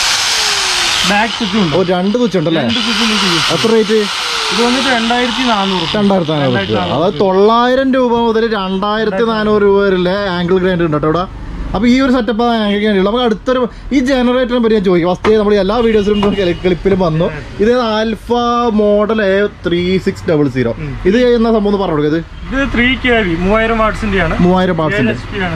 ബാക്ക് സ്വിച്ചും ഉണ്ട് ഓ രണ്ട് സ്വിച്ച് ഉണ്ടല്ലേ രണ്ട് സ്വിച്ചും നിങ്ങൾക്ക് യൂസ് എത്ര റേറ്റ് ഇത് വന്നിട്ട് രണ്ടായിരത്തി നാനൂറ് രണ്ടായിരത്തി നാനൂറ് രൂപ അതായത് തൊള്ളായിരം രൂപ മുതൽ രണ്ടായിരത്തി നാനൂറ് രൂപ വരെ ആംഗിൾ ഗ്രൈൻഡർ ഉണ്ട് കേട്ടോ ഇവിടെ അപ്പൊ ഈ ഒരു സെറ്റപ്പ് ആംഗിൾ ഗ്രൈൻഡർ നമുക്ക് അടുത്തൊരു ഈ ജനറേറ്ററിനെ പറ്റി ഞാൻ ചോദിക്കും ഫസ്റ്റ് നമ്മൾ എല്ലാ വീഡിയോസിലും ക്ലിപ്പിലും വന്നു ഇത് alpha model A three six double zero ഇത് ചെയ്യുന്ന സംഭവം ഒന്ന് പറഞ്ഞു കൊടുക്കുക ഇത് ഇത് ത്രീ കെ വി മൂവായിരം വാട്ട്സിന്റെ ആണ് മൂവായിരം പാർട്സിന്റെ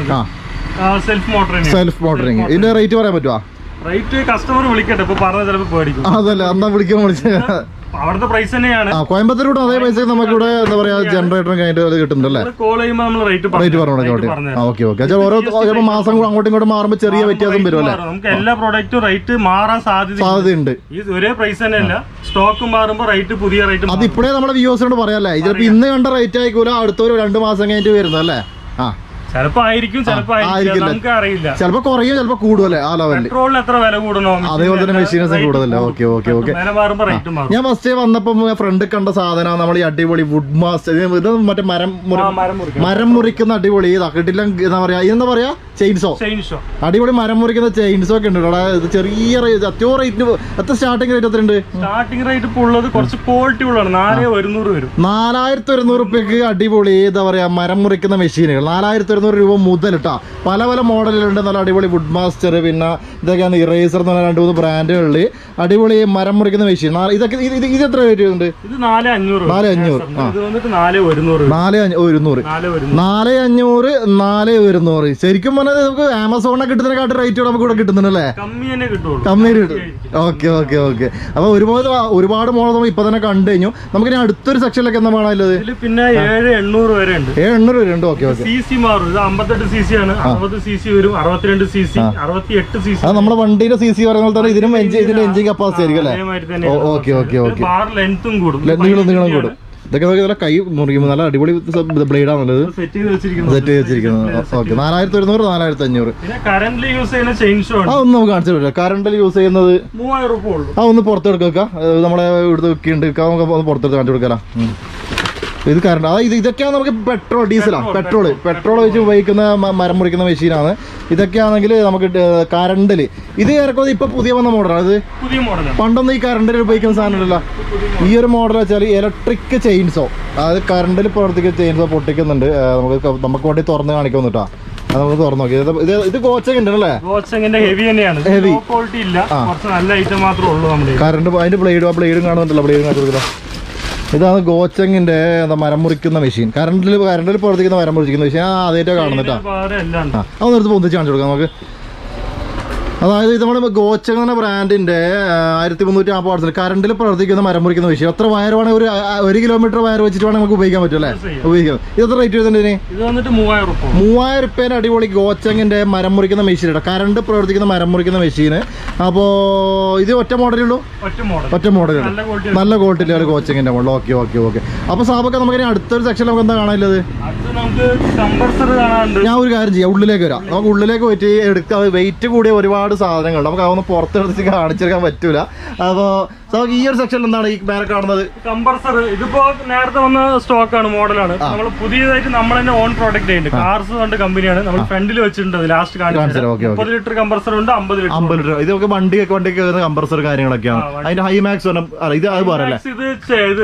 ആ സെൽഫ് മോട്ടർ തന്നെയാണ് സെൽഫ് മോട്ടറിങ് ഇതിന്റെ റേറ്റ് പറയാൻ പറ്റുമോ റേറ്റ് കസ്റ്റമർ വിളിക്കട്ടെ ഇപ്പൊ പറഞ്ഞ ചിലപ്പോൾ പേടിക്കും അതല്ല എന്നാ വിളിക്കാൻ വിളിച്ച അവിടുത്തെ പ്രൈസ് തന്നെയാണ് ആ കോയമ്പത്തൂരോട് അതേ പൈസ നമുക്ക് ഇവിടെ എന്താ പറയാ ജനറേറ്ററും കഴിഞ്ഞിട്ട് അത് കിട്ടുന്നുണ്ടല്ലേ കോൾ ചെയ്യുമ്പോൾ നമ്മൾ റേറ്റ് റേറ്റ് പറഞ്ഞു കൊടുക്കാം ആ ഓക്കെ ഓക്കെ ഓരോ ചിലപ്പോൾ മാസം കൂടെ അങ്ങോട്ടും ഇങ്ങോട്ടും മാറുമ്പോൾ ചെറിയ വ്യത്യാസം വരും അല്ലേ നമുക്ക് എല്ലാ പ്രോഡക്റ്റും റേറ്റ് മാറാൻ സാധ്യത സാധ്യതയുണ്ട് ഈ ഒരേ പ്രൈസ് തന്നെയല്ല സ്റ്റോക്ക് മാറുമ്പോൾ റേറ്റ് പുതിയ റേറ്റ് അത് ഇപ്പോഴേ നമ്മുടെ വ്യൂസിനോട് പറയാല്ലേ ചിലപ്പോൾ ഇന്ന് കണ്ട റേറ്റ് ആയിക്കൂല അടുത്തൊരു രണ്ട് മാസം കഴിഞ്ഞിട്ട് വരുന്നത് അല്ലേ ആ ചിലപ്പോ ആയിരിക്കും ചിലപ്പോ ആയിരിക്കില്ല ആയിരിക്കില്ല. നമുക്ക് അറിയില്ല ചിലപ്പോൾ കുറയും ചിലപ്പോൾ കൂടുമല്ലേ ആ ലെവലിൽ പെട്രോളിന് എത്ര വില കൂടണോ അതേപോലെ തന്നെ മെഷീനസും കൂടുതലല്ലേ ഓക്കെ ഓക്കെ ഓക്കെ വില മാറുമ്പോൾ റേറ്റ് മാറും ഞാൻ ഫസ്റ്റ് വന്നപ്പോൾ ഫ്രണ്ട് കണ്ട സാധനം നമ്മൾ ഈ അടിപൊളി വുഡ് മാസ്റ്റർ ഇത് മറ്റേ മരം മുറി ആ, മരം മുറിക്കും മരം മുറിക്കുന്ന അടിപൊളി ഇതാക്കിട്ടില്ല എന്താ പറയാ ഇതെന്താ പറയാ ചെയിൻസോ ചെയിൻ ഷോ അടിപൊളി മരം മുറിക്കുന്ന ചെയിൻസോ ഒക്കെ ഉണ്ട് ഇവിടെ ഇത് ചെറിയ റേറ്റ് അത്യോ റേറ്റ് എത്ര സ്റ്റാർട്ടിംഗ് റേറ്റ് എത്ര ഉണ്ട് സ്റ്റാർട്ടിംഗ് റേറ്റ് ഇപ്പോൾ ഉള്ളത് കുറച്ച് ക്വാളിറ്റി ഉള്ളതാണ് നാല് ഒരുന്നൂറ് വരും നാലായിരത്തി ഒരുന്നൂറ് റുപ്യക്ക് അടിപൊളി എന്താ പറയാ മരം മുറിക്കുന്ന മെഷീനുകൾ നാലായിരത്തി ഒരുന്നൂറ് രൂപ മുതൽ കേട്ടാ പല പല മോഡലുകളുണ്ട് നല്ല അടിപൊളി വുഡ് മാസ്റ്റർ പിന്നെ ഇതൊക്കെയാണ് ഇറേസർ എന്ന് പറഞ്ഞ രണ്ട് മൂന്ന് ബ്രാൻഡുകളിൽ അടിപൊളി മരം മുറിക്കുന്ന മെഷീൻ ഇതൊക്കെ ഇത് ഇത് ഇത് എത്ര റേറ്റ് വരുന്നുണ്ട് ഇത് നാല് അഞ്ഞൂറ് നാല് അഞ്ഞൂറ്, ആ. ഇത് വന്നിട്ട് നാല് ഒരുന്നൂറ് വരും. നാല് അഞ്ഞൂ- ഒരുന്നൂറ് നാല് ഒരുന്നൂറ് നാല് അഞ്ഞൂറ് നാല് ഒരുന്നൂറ് ശരിക്കും പറഞ്ഞാൽ നമുക്ക് ആമസോണിനെ കിട്ടുന്നതിനെക്കാട്ട് റേറ്റ് നമുക്ക് ഇവിടെ കിട്ടുന്നുണ്ടല്ലേ കമ്മി തന്നെ കിട്ടുള്ളൂ കമ്മീര് കിട്ടും ഓക്കെ ഓക്കെ ഓക്കെ അപ്പൊ ഒരുപാട് ഒരുപാട് മോഡൽ നമ്മൾ ഇപ്പൊ തന്നെ കണ്ടു കഴിഞ്ഞു നമുക്ക് ഇനി അടുത്തൊരു സെക്ഷനിലൊക്കെ എന്താ വേണമല്ലോ ഇതില് പിന്നെ ഏഴ് എണ്ണൂറ് വരെ ഉണ്ട് ഏഴ് എണ്ണൂറ് വരുന്നുണ്ട് ഓക്കെ ഓക്കെ സി സി മാറും ഇത് അമ്പത്തെട്ട് സി സി ആണ് അറുപത് സി സി വരും അറുപത്തിരണ്ട് സി സി അറുപത്തി എട്ട് സി സി അത് നമ്മുടെ വണ്ടിയുടെ സി സി പറയുന്ന പോലെ തന്നെ ഇതിനും എഞ്ചിൻ ഇതിന്റെ എഞ്ചിൻ കപ്പാസിറ്റി ആയിരിക്കും അല്ലേ അതേമാതിരി തന്നെ ഓക്കെ ഓക്കെ ഓക്കെ ബാർ ലെങ്ത്തും കൂടും നീളം നീളം കൂടും ഇതൊക്കെ നോക്കി നല്ല കൈ മുറിക്കുമ്പോൾ നല്ല അടിപൊളി ബ്ലേഡാണുള്ളത് സെറ്റ് ചെയ്ത് വെച്ചിരിക്കുന്നത് സെറ്റ് ചെയ്ത് വെച്ചിരിക്കുന്നത് ഓക്കെ നാലായിരത്തി ഒരുന്നൂറ് നാലായിരത്തി അഞ്ഞൂറ് പിന്നെ കറന്റ് യൂസ് ചെയ്യുന്ന ചെയിൻ ഷോ ആ ഒന്ന് നമുക്ക് കാണിച്ചു തരാം കറണ്ടിൽ യൂസ് ചെയ്യുന്നത് മൂവായിരം രൂപ ഉള്ളൂ ആ ഒന്ന് പുറത്തെടുക്കുക വെക്കാം അത് നമ്മളെ ഇവിടുത്തെ വെക്കുന്നുണ്ട് നമുക്ക് ഒന്ന് പുറത്തെടുത്ത് കാണിച്ചു കൊടുക്കാം ഇത് കറണ്ട് ആ ഇത് ഇതൊക്കെയാണ് നമുക്ക് പെട്രോൾ ഡീസലാണ് പെട്രോൾ പെട്രോൾ വെച്ച് ഉപയോഗിക്കുന്ന മ- മരം മുറിക്കുന്ന മെഷീനാണ് ഇതൊക്കെയാണെങ്കിൽ നമുക്ക് കറണ്ടിൽ ഇത് ഇറക്കുന്നത് ഇപ്പൊ പുതിയ വന്ന മോഡലാണ് ഇത് പുതിയ മോഡലാണ് പണ്ടൊന്നും ഈ കറണ്ടിൽ ഉപയോഗിക്കുന്ന സാധനമില്ല ഈ ഒരു മോഡൽ വെച്ചാൽ ഇലക്ട്രിക് ചെയിൻസോ അതായത് കറണ്ടിൽ പ്രവർത്തിക്കുന്ന ചെയിൻസോ പൊട്ടിക്കുന്നുണ്ട് ആ, നമുക്ക് ക- നമുക്ക് വേണ്ടി തുറന്ന് കാണിക്കുന്നു കേട്ടോ അത് നമുക്ക് തുറന്നു നോക്കി ഇത് ഇത് ഇത് കോച്ചൊക്കെ ഉണ്ടല്ലേ ഗോച്ചങ്ങിന്റെ ഹെവി തന്നെയാണ് Heavy. ക്വാളിറ്റി ഇല്ല കുറച്ച് നല്ല ഐറ്റം മാത്രമേ ഉള്ളൂ നമ്മുടെ കയ്യിൽ. കറണ്ട് അതിന്റെ ബ്ലേഡും ആ ബ്ലേഡും കാണുന്നുണ്ടല്ലോ ബ്ലേഡും കാണിച്ചു കൊടുക്കുക ഇതാണ് ഗോച്ചങ്ങിന്റെ എന്താ മരം മുറിക്കുന്ന മെഷീൻ കറണ്ടിൽ കറണ്ടിൽ പ്രവർത്തിക്കുന്ന മരം മുറിക്കുന്ന മെഷീൻ ആ അതേറ്റോ കാണുന്നുട്ടാ ഇതിന്റെ പാട് എല്ലാം ഉണ്ട് ആ അതൊന്ന് എടുത്ത് പൊന്തിച്ച് കാണിച്ചു കൊടുക്കാം നമുക്ക് അതായത് ഇത് നമ്മുടെ ഗോച്ചങ് എന്ന ബ്രാൻഡിന്റെ ആയിരത്തി മുന്നൂറ്റി നാൽപ്പത് വാട്സിൽ കറണ്ടിൽ പ്രവർത്തിക്കുന്ന മരം മുറിക്കുന്ന മെഷീൻ എത്ര വയർ വേണമെങ്കിൽ ഒരു ആ, ഒരു കിലോമീറ്റർ വയർ വെച്ചിട്ട് വേണമെങ്കിൽ നമുക്ക് ഉപയോഗിക്കാൻ പറ്റും അല്ലേ ചെയ്യാം. ഉപയോഗിക്കാം ഇത് എത്ര റേറ്റ് വരുന്നുണ്ട് ഇതിന് ഇത് വന്നിട്ട് മൂവായിരം ഉറുപ്പ മൂവായിരം റുപ്യേൻ്റെ അടിപൊളി ഗോച്ചങ്ങിന്റെ മരം മുറിക്കുന്ന മെഷീൻ ഇടാം കറണ്ട് പ്രവർത്തിക്കുന്ന മരം മുറിക്കുന്ന മെഷീൻ അപ്പോൾ ഇത് ഒറ്റ മോഡലേ ഉള്ളൂ ഒറ്റ മോഡൽ ഒറ്റ മോഡലുണ്ട് നല്ല ക്വാളിറ്റി നല്ല ക്വാളിറ്റിയിലെ ഒരു കോച്ചിങ്ങിന്റെ മോഡൽ ഓക്കെ ഓക്കെ ഓക്കെ അപ്പോൾ സാബൊക്കെ നമുക്ക് ഇനി അടുത്തൊരു സെക്ഷൻ നമുക്ക് എന്താ കാണാനുള്ളത് അടുത്ത് നമുക്ക് കമ്പൾസർ കാണാനുണ്ട് ഞാൻ ഒരു കാര്യം ചെയ്യാം ഉള്ളിലേക്ക് വരാം നമുക്ക് ഉള്ളിലേക്ക് പോയിട്ട് എടുക്കാം വെയിറ്റ് കൂടിയ ഒരുപാട് സാധനങ്ങൾ നമുക്ക് അതൊന്ന് പുറത്തെടുത്ത് കാണിച്ചെടുക്കാൻ പറ്റൂല അപ്പോൾ നമുക്ക് ഈ ഒരു സെക്ഷനിൽ എന്താണ് ഈ മേലെ കാണുന്നത് കമ്പൾസർ ഇതിപ്പോ നേരത്തെ വന്ന സ്റ്റോക്ക് ആണ് മോഡലാണ് നമ്മൾ പുതിയതായിട്ട് നമ്മൾ തന്നെ ഓൺ പ്രോഡക്റ്റ് ചെയ്യുന്നുണ്ട് കാർസ് കൊണ്ട് കമ്പനിയാണ് നമ്മൾ ഫ്രണ്ടിൽ വെച്ചിട്ടുണ്ട് ലാസ്റ്റ് കാണിച്ചുതരാം, കാണിച്ചത് ഓക്കേ, ഓക്കേ. മുപ്പത് ലിറ്റർ കമ്പൾസർ ഉണ്ട് അമ്പത് ലിറ്റർ അമ്പത് ലിറ്റർ ഇത് നമുക്ക് വണ്ടിയൊക്കെ വണ്ടിക്ക് വരുന്ന കംപ്രസർ കാര്യങ്ങളൊക്കെയാണ് ആ, വണ്ടി. അതിന്റെ ഹൈമാക്സ് അല്ല ഇത് അത് പറയല്ലേ ഇത് ചെയ്ത്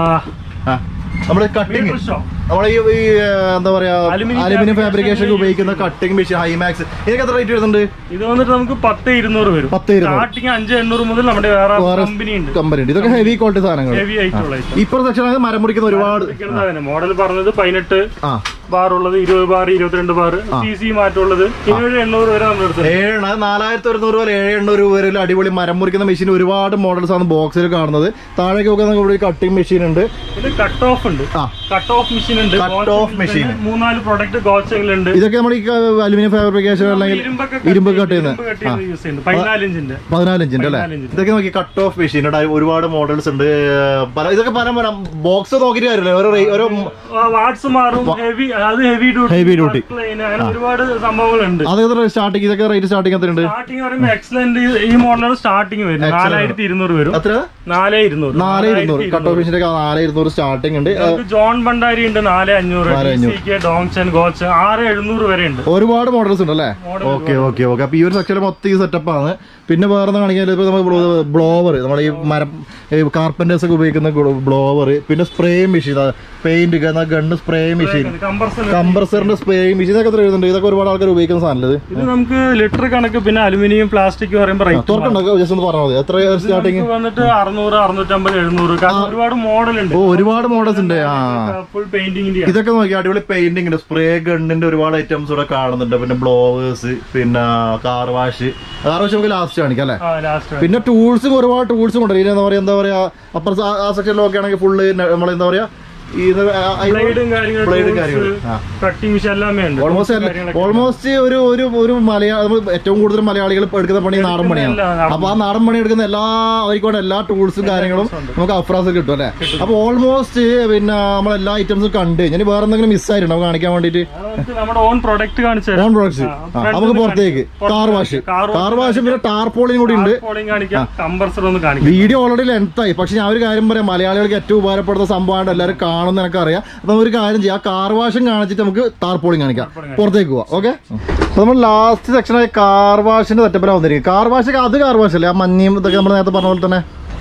ആ നമ്മുടെ കട്ടിങ് ഷോ നമ്മളെ ഈ ഈ, ആ, എന്താ പറയാ Aluminium അലുമിനിയം fabrication ഫാബ്രിക്കേഷൻ ഉപയോഗിക്കുന്ന കട്ടിങ് മെഷീൻ ഹൈമാക്സ് ഇതിനൊക്കെ എത്ര റേറ്റ് വരുന്നുണ്ട് ഇത് വന്നിട്ട് നമുക്ക് പത്ത് ഇരുന്നൂറ് വരും പത്ത് ഇരുന്നൂറ് സ്റ്റാർട്ടിങ് അഞ്ച് എണ്ണൂറ് മുതൽ നമ്മുടെ വേറെ വേറെ കമ്പനി ഉണ്ട് കമ്പനി ഉണ്ട് ഇതൊക്കെ ഹെവി ക്വാളിറ്റി സാധനങ്ങൾ ഹെവി ആയിട്ടുള്ള ഇപ്പുറ സെക്ഷൻ മരം മുറിക്കുന്ന ഒരുപാട് മോഡൽ പറഞ്ഞത് പതിനെട്ട് ആ ബാർ ഉള്ളത് ഇരുപത് ബാർ ഇരുപത്തിരണ്ട് ബാർ സി സി മാറ്റമുള്ളത് ഇരുപത് എണ്ണൂറ് വരെ നമ്മൾ എടുത്തത് ഏഴ് നാലായിരത്തി ഒരുന്നൂറ് പോലെ ഏഴ് എണ്ണൂറ് രൂപ വരെ അടിപൊളി മരം മുറിക്കുന്ന മെഷീൻ ഒരുപാട് മോഡൽസ് ആണ് ബോക്സിൽ കാണുന്നത് താഴേക്ക് നോക്കാൻ നമുക്ക് കട്ടിംഗ് മെഷീൻ ഉണ്ട് ഇത് കട്ട് ഓഫ് ഉണ്ട് ആ കട്ട് ഓഫ് മെഷീൻ ഉണ്ട് Cut Gocheng off ഉണ്ട്. machine. മൂന്നാല് പ്രൊഡക്റ്റ് ഗോച്ചെങ്കിലുണ്ട് ഇതൊക്കെ നമ്മൾ ഈ അലുമിനിയം ഫാബ്രിക്കേഷൻ അല്ലെങ്കിൽ ഇരുമ്പൊക്കെ ഇരുമ്പ് cut കട്ട് ചെയ്യുന്നത് ഇരുമ്പ് cut ചെയ്യുന്നത് യൂസ് ചെയ്യുന്നത് പതിനാല് ഇഞ്ചിന്റെ പതിനാല് ഇഞ്ചിന്റെ അല്ലേ പതിനാല് ഇഞ്ചിന്റെ. ഇതൊക്കെ നോക്കി കട്ട് ഓഫ് മെഷീൻ ഒരുപാട് മോഡൽസ് ഉണ്ട് പല ഇതൊക്കെ പല പല ബോക്സ് നോക്കിയിട്ട് കാര്യമില്ല ഓരോ റേ- ഓരോ വാട്സ് മാറും ഹെവി അത് ഹെവി ഡ്യൂട്ടി Heavy duty. അങ്ങനെ ഒരുപാട് സംഭവങ്ങളുണ്ട് അതൊക്കെ സ്റ്റാർട്ടിങ് ഇതൊക്കെ റേറ്റ് സ്റ്റാർട്ടിങ് എത്ര ഉണ്ട് സ്റ്റാർട്ടിങ് പറയുമ്പോൾ എക്സലന്റ് ഈ മോഡലാണ് സ്റ്റാർട്ടിങ് വരും നാലായിരത്തി ഇരുന്നൂറ് വരും എത്ര നാല് ഇരുന്നൂറ് നാല് ഇരുന്നൂറ് കട്ട് ഓഫ് മെഷീൻ്റെ നാല് ഇരുന്നൂറ് സ്റ്റാർട്ടിങ് ഉണ്ട് നമുക്ക് ജോൺ ഭണ്ഡാരി ഉണ്ട് നാല് അഞ്ഞൂറ് നാല് അഞ്ഞൂറ്. DCK, ഡോങ്ചൻ ഗോച്ച് ആറ് എഴുന്നൂറ് വരെ ഉണ്ട് ഒരുപാട് മോഡൽസ് ഉണ്ട് അല്ലേ ഓക്കെ ഓക്കെ ഓക്കെ അപ്പൊ ഈ ഒരു സെക്ഷനിൽ മൊത്തം ഈ സെറ്റപ്പ് ആണ് പിന്നെ വേറെ കാണിക്കാൻ ഇപ്പൊ നമ്മൾ ബ്ലോവർ നമ്മൾ ഈ മരം കാർപ്പൻറ്റേഴ്സ് ഒക്കെ ഉപയോഗിക്കുന്ന ബ്ലോവർ പിന്നെ spray machine paint gun spray machine compressor കംപ്രസറിന്റെ സ്പ്രേ മെഷീൻ ഇതൊക്കെ എത്ര എഴുതുന്നുണ്ട് ഇതൊക്കെ ഒരുപാട് ആൾക്കാർ ഉപയോഗിക്കുന്ന സാധനം ഇത് നമുക്ക് ലിറ്റർ കണക്ക് പിന്നെ അലുമിനിയം പ്ലാസ്റ്റിക് പറയുമ്പോൾ റേറ്റ് തുറക്കണ്ടോ ജസ്റ്റ് ഒന്ന് പറഞ്ഞാൽ മതി എത്ര സ്റ്റാർട്ടിങ് നമുക്ക് വന്നിട്ട് അറുന്നൂറ് അറുന്നൂറ്റമ്പത് എഴുന്നൂറ് കാരണം ഒരുപാട് മോഡൽ ഉണ്ട് ഓ ഒരുപാട് മോഡൽസ് ഉണ്ട് ആ ഫുൾ പെയിന്റിങ്ങിന്റെ ഇതൊക്കെ നോക്കി അടിപൊളി പെയിന്റിംഗ് ഉണ്ട് സ്പ്രേ ഗണ്ണിന്റെ ഒരുപാട് ഐറ്റംസ് ഇവിടെ കാണുന്നുണ്ട് പിന്നെ ബ്ലോവേഴ്സ് പിന്നെ കാർ വാഷ് കാർ വാഷ് നമുക്ക് ലാസ്റ്റ് കാണിക്കാം അല്ലേ ആ ലാസ്റ്റ് പിന്നെ ടൂൾസും ഒരുപാട് ടൂൾസും ഉണ്ട് ഇതിന് എന്താ പറയാ എന്താ പറയാ അപ്പുറത്ത് ആ- ആ സെക്ഷനിലൊക്കെ ആണെങ്കിൽ ഫുള്ള് നമ്മൾ എന്താ പറയാ ഈ ഇത് ആ- ആ- ബ്ലേഡും കാര്യങ്ങളും ബ്ലേഡും കാര്യങ്ങളും ആ കട്ടിങ് മെഷീൻ എല്ലാമേ ഉണ്ട് ഓൾമോസ്റ്റ് ഓൾമോസ്റ്റ് ഒരു ഒരു ഒരു മലയാള ഏറ്റവും കൂടുതൽ മലയാളികൾ ഇപ്പൊ എടുക്കുന്ന പണി നാടൻ പണിയാണ് എല്ലാം നാടൻ അപ്പൊ ആ നാടൻ പണി എടുക്കുന്ന എല്ലാ അവർക്കൂടെ എല്ലാ ടൂൾസും കാര്യങ്ങളും നമുക്ക് അഫ്രാസ് കിട്ടും അല്ലേ അപ്പൊ ഓൾമോസ്റ്റ് പിന്നെ നമ്മളെല്ലാ ഐറ്റംസും കണ്ട് ഇനി വേറെ എന്തെങ്കിലും മിസ്സായിട്ടുണ്ടോ നമുക്ക് കാണിക്കാൻ വേണ്ടിട്ട് അത് നമുക്ക് നമ്മുടെ ഓൺ പ്രൊഡക്റ്റ് കാണിച്ചു ഓൺ പ്രോഡക്ട്സ് നമുക്ക് പുറത്തേക്ക് കാർ വാഷ് കാർ വാഷ് പിന്നെ ടാർപോളിയും കൂടി ഉണ്ട് പോളിംഗ് കാണിക്കാം കമ്പർസർ ഒന്ന് കാണിക്കാം വീഡിയോ ഓൾറെഡി ലെങ്തായി പക്ഷെ ഞാൻ ഒരു കാര്യം പറയാം മലയാളികൾക്ക് ഏറ്റവും ഉപകാരപ്പെടുന്ന സംഭവമാണ് എല്ലാവരും കാണുന്ന എനിക്കറിയാം അപ്പൊ ഒരു കാര്യം ചെയ്യാം കാർ വാഷും കാണിച്ചിട്ട് നമുക്ക് ടാർപോളിയും കാണിക്കാം പുറത്തേക്ക് പോവാം ഓക്കെ അപ്പൊ നമ്മൾ ലാസ്റ്റ് സെക്ഷനായി കാർ വാഷിന്റെ സെറ്റപ്പിലാണ് വന്നിരിക്കും കാർ വാഷ് അത് കാർ വാഷ് അല്ലേ ആ മഞ്ഞയും ഇതൊക്കെ നമ്മൾ നേരത്തെ പറഞ്ഞ പോലെ തന്നെ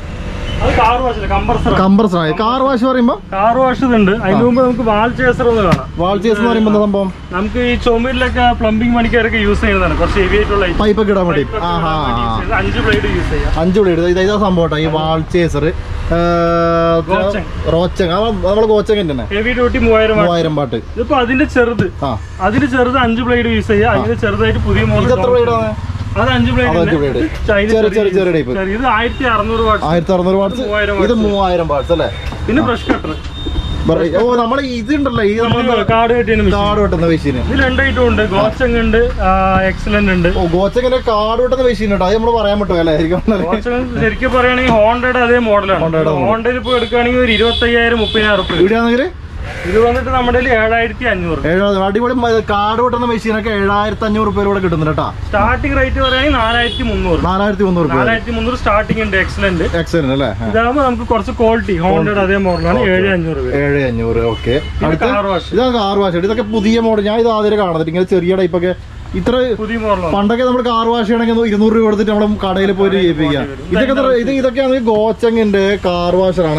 അത് കാർ വാഷ് കമ്പർസർ കംപ്രസറായി കാർ വാഷ് പറയുമ്പോൾ കാർ വാഷ് ഉണ്ട് അതിന് മുമ്പ് നമുക്ക് വാൾ ചേസർ ഒന്ന് കാണാം വാൾ ചേസ് എന്ന് പറയുമ്പോൾ എന്താ സംഭവം നമുക്ക് ഈ ചുമരിലൊക്കെ പ്ലംബിംഗ് പണിക്കാരൊക്കെ യൂസ് ചെയ്യുന്നതാണ് കുറച്ച് ഹെവി ആയിട്ടുള്ള item. പൈപ്പൊക്കെ ഇടാൻ വേണ്ടി Pipe ഒക്കെ ആഹാ ഇടാൻ വേണ്ടി use ചെയ്യുന്നത്. അഞ്ച് ബ്ലേഡ് യൂസ് ചെയ്യാം അഞ്ചു ബ്ലേഡ് ഇത് ഇതാ സംഭവം കേട്ടോ ഈ വാൾ ചേസർ ഗോച്ചങ്. റോച്ചങ് നമ്മൾ ഗോച്ചങ് തന്നെ ഹെവി ഡ്യൂട്ടി മൂവായിരം watt. മൂവായിരം പാട്ട് ഇതിപ്പോ അതിന്റെ ചെറുത് ആ അതിന് ചെറുത് അഞ്ച് ബ്ലേഡ് യൂസ് ചെയ്യാം അതിന് ചെറുതായിട്ട് പുതിയ മോഡൽ ഇത് എത്ര ബ്ലേഡാണ് അത് അഞ്ച് അത് അഞ്ച് ബ്ലേഡ് blade. ചെറിയ ചെറിയ ചെറിയ ടൈപ്പ് ഇത് ആയിരത്തി അറുന്നൂറ് വാട്ട് ആയിരത്തി അറുന്നൂറ് വാട്ട്സ് മൂവായിരം ഇത് മൂവായിരം വാട്ട്സ് അല്ലേ പിന്നെ ബ്രഷ് കട്ടർ പറ- ഓ നമ്മൾ ഇതുണ്ടല്ലോ ഈ നമ്മൾ കാർഡ് കെട്ടിയാണ് മെഷീൻ കാർഡ് വെട്ടുന്ന മെഷീന് ഇത് രണ്ട് ഐറ്റം ഉണ്ട് ഗോച്ചങ് ഉണ്ട് എക്സലന്റ് ഉണ്ട് ഓ ഗോച്ചങ്ങനെ കാർഡ് വെട്ടുന്ന മെഷീൻ ഉണ്ടോ അത് നമ്മൾ പറയാൻ പറ്റുമോ അല്ലേ ശരിക്കും ഗോച്ചങ് ശരിക്കും പറയുകയാണെങ്കിൽ ഹോണ്ടയുടെ അതേ മോഡലാണ് ഹോണ്ടയുടെ ഹോണ്ടയിൽ ഇപ്പോൾ എടുക്കുകയാണെങ്കിൽ ഒരു ഇരുപത്തയ്യായിരം മുപ്പതിനായിരം റുപ്യ ഇവിടെ ആണെങ്കിൽ ഇത് വന്നിട്ട് നമ്മുടെ കയ്യിൽ ഏഴായിരത്തി അഞ്ഞൂറ് ഏഴായിരം അടിപൊളി കാർഡ് വെട്ടുന്ന മെഷീനൊക്കെ ഏഴായിരത്തി അഞ്ഞൂറ് രൂപ കൂടെ കിട്ടുന്നുണ്ട് കേട്ടോ സ്റ്റാർട്ടിംഗ് റേറ്റ് പറയുകയാണെങ്കിൽ നാലായിരത്തി മുന്നൂറ് നാലായിരത്തി മുന്നൂറ് രൂപ നാലായിരത്തി മുന്നൂറ് സ്റ്റാർട്ടിംഗ് ഉണ്ട് എക്സലന്റ് എക്സലന്റ് അല്ലേ ആ. ഇതാകുമ്പോൾ നമുക്ക് കുറച്ച് ക്വാളിറ്റി ഹോണ്ടയുടെ അതേ മോഡലാണ് ഏഴ് അഞ്ഞൂറ് രൂപ ഏഴ് അഞ്ഞൂറ് ഓക്കെ അടുത്ത കാർ വാഷ് ഇതാണ് കാർ വാഷ് ഇതൊക്കെ പുതിയ മോഡൽ ഞാൻ ഇത് ആദ്യം കാണുന്നത് ഇങ്ങനെ ചെറിയ ടൈപ്പൊക്കെ ഇത്ര പുതിയ മോഡലാണ് പണ്ടൊക്കെ നമ്മൾ കാർ വാഷ് ചെയ്യണമെങ്കിൽ ഇരുന്നൂറ് രൂപ കൊടുത്തിട്ട് നമ്മൾ കടയിൽ പോയിട്ട് ചെയ്യിപ്പിക്കാം ഇതൊക്കെ എത്ര- ഇത് ഇതൊക്കെയാണ് ഗോച്ചങ്ങിന്റെ കാർ വാഷറാണ്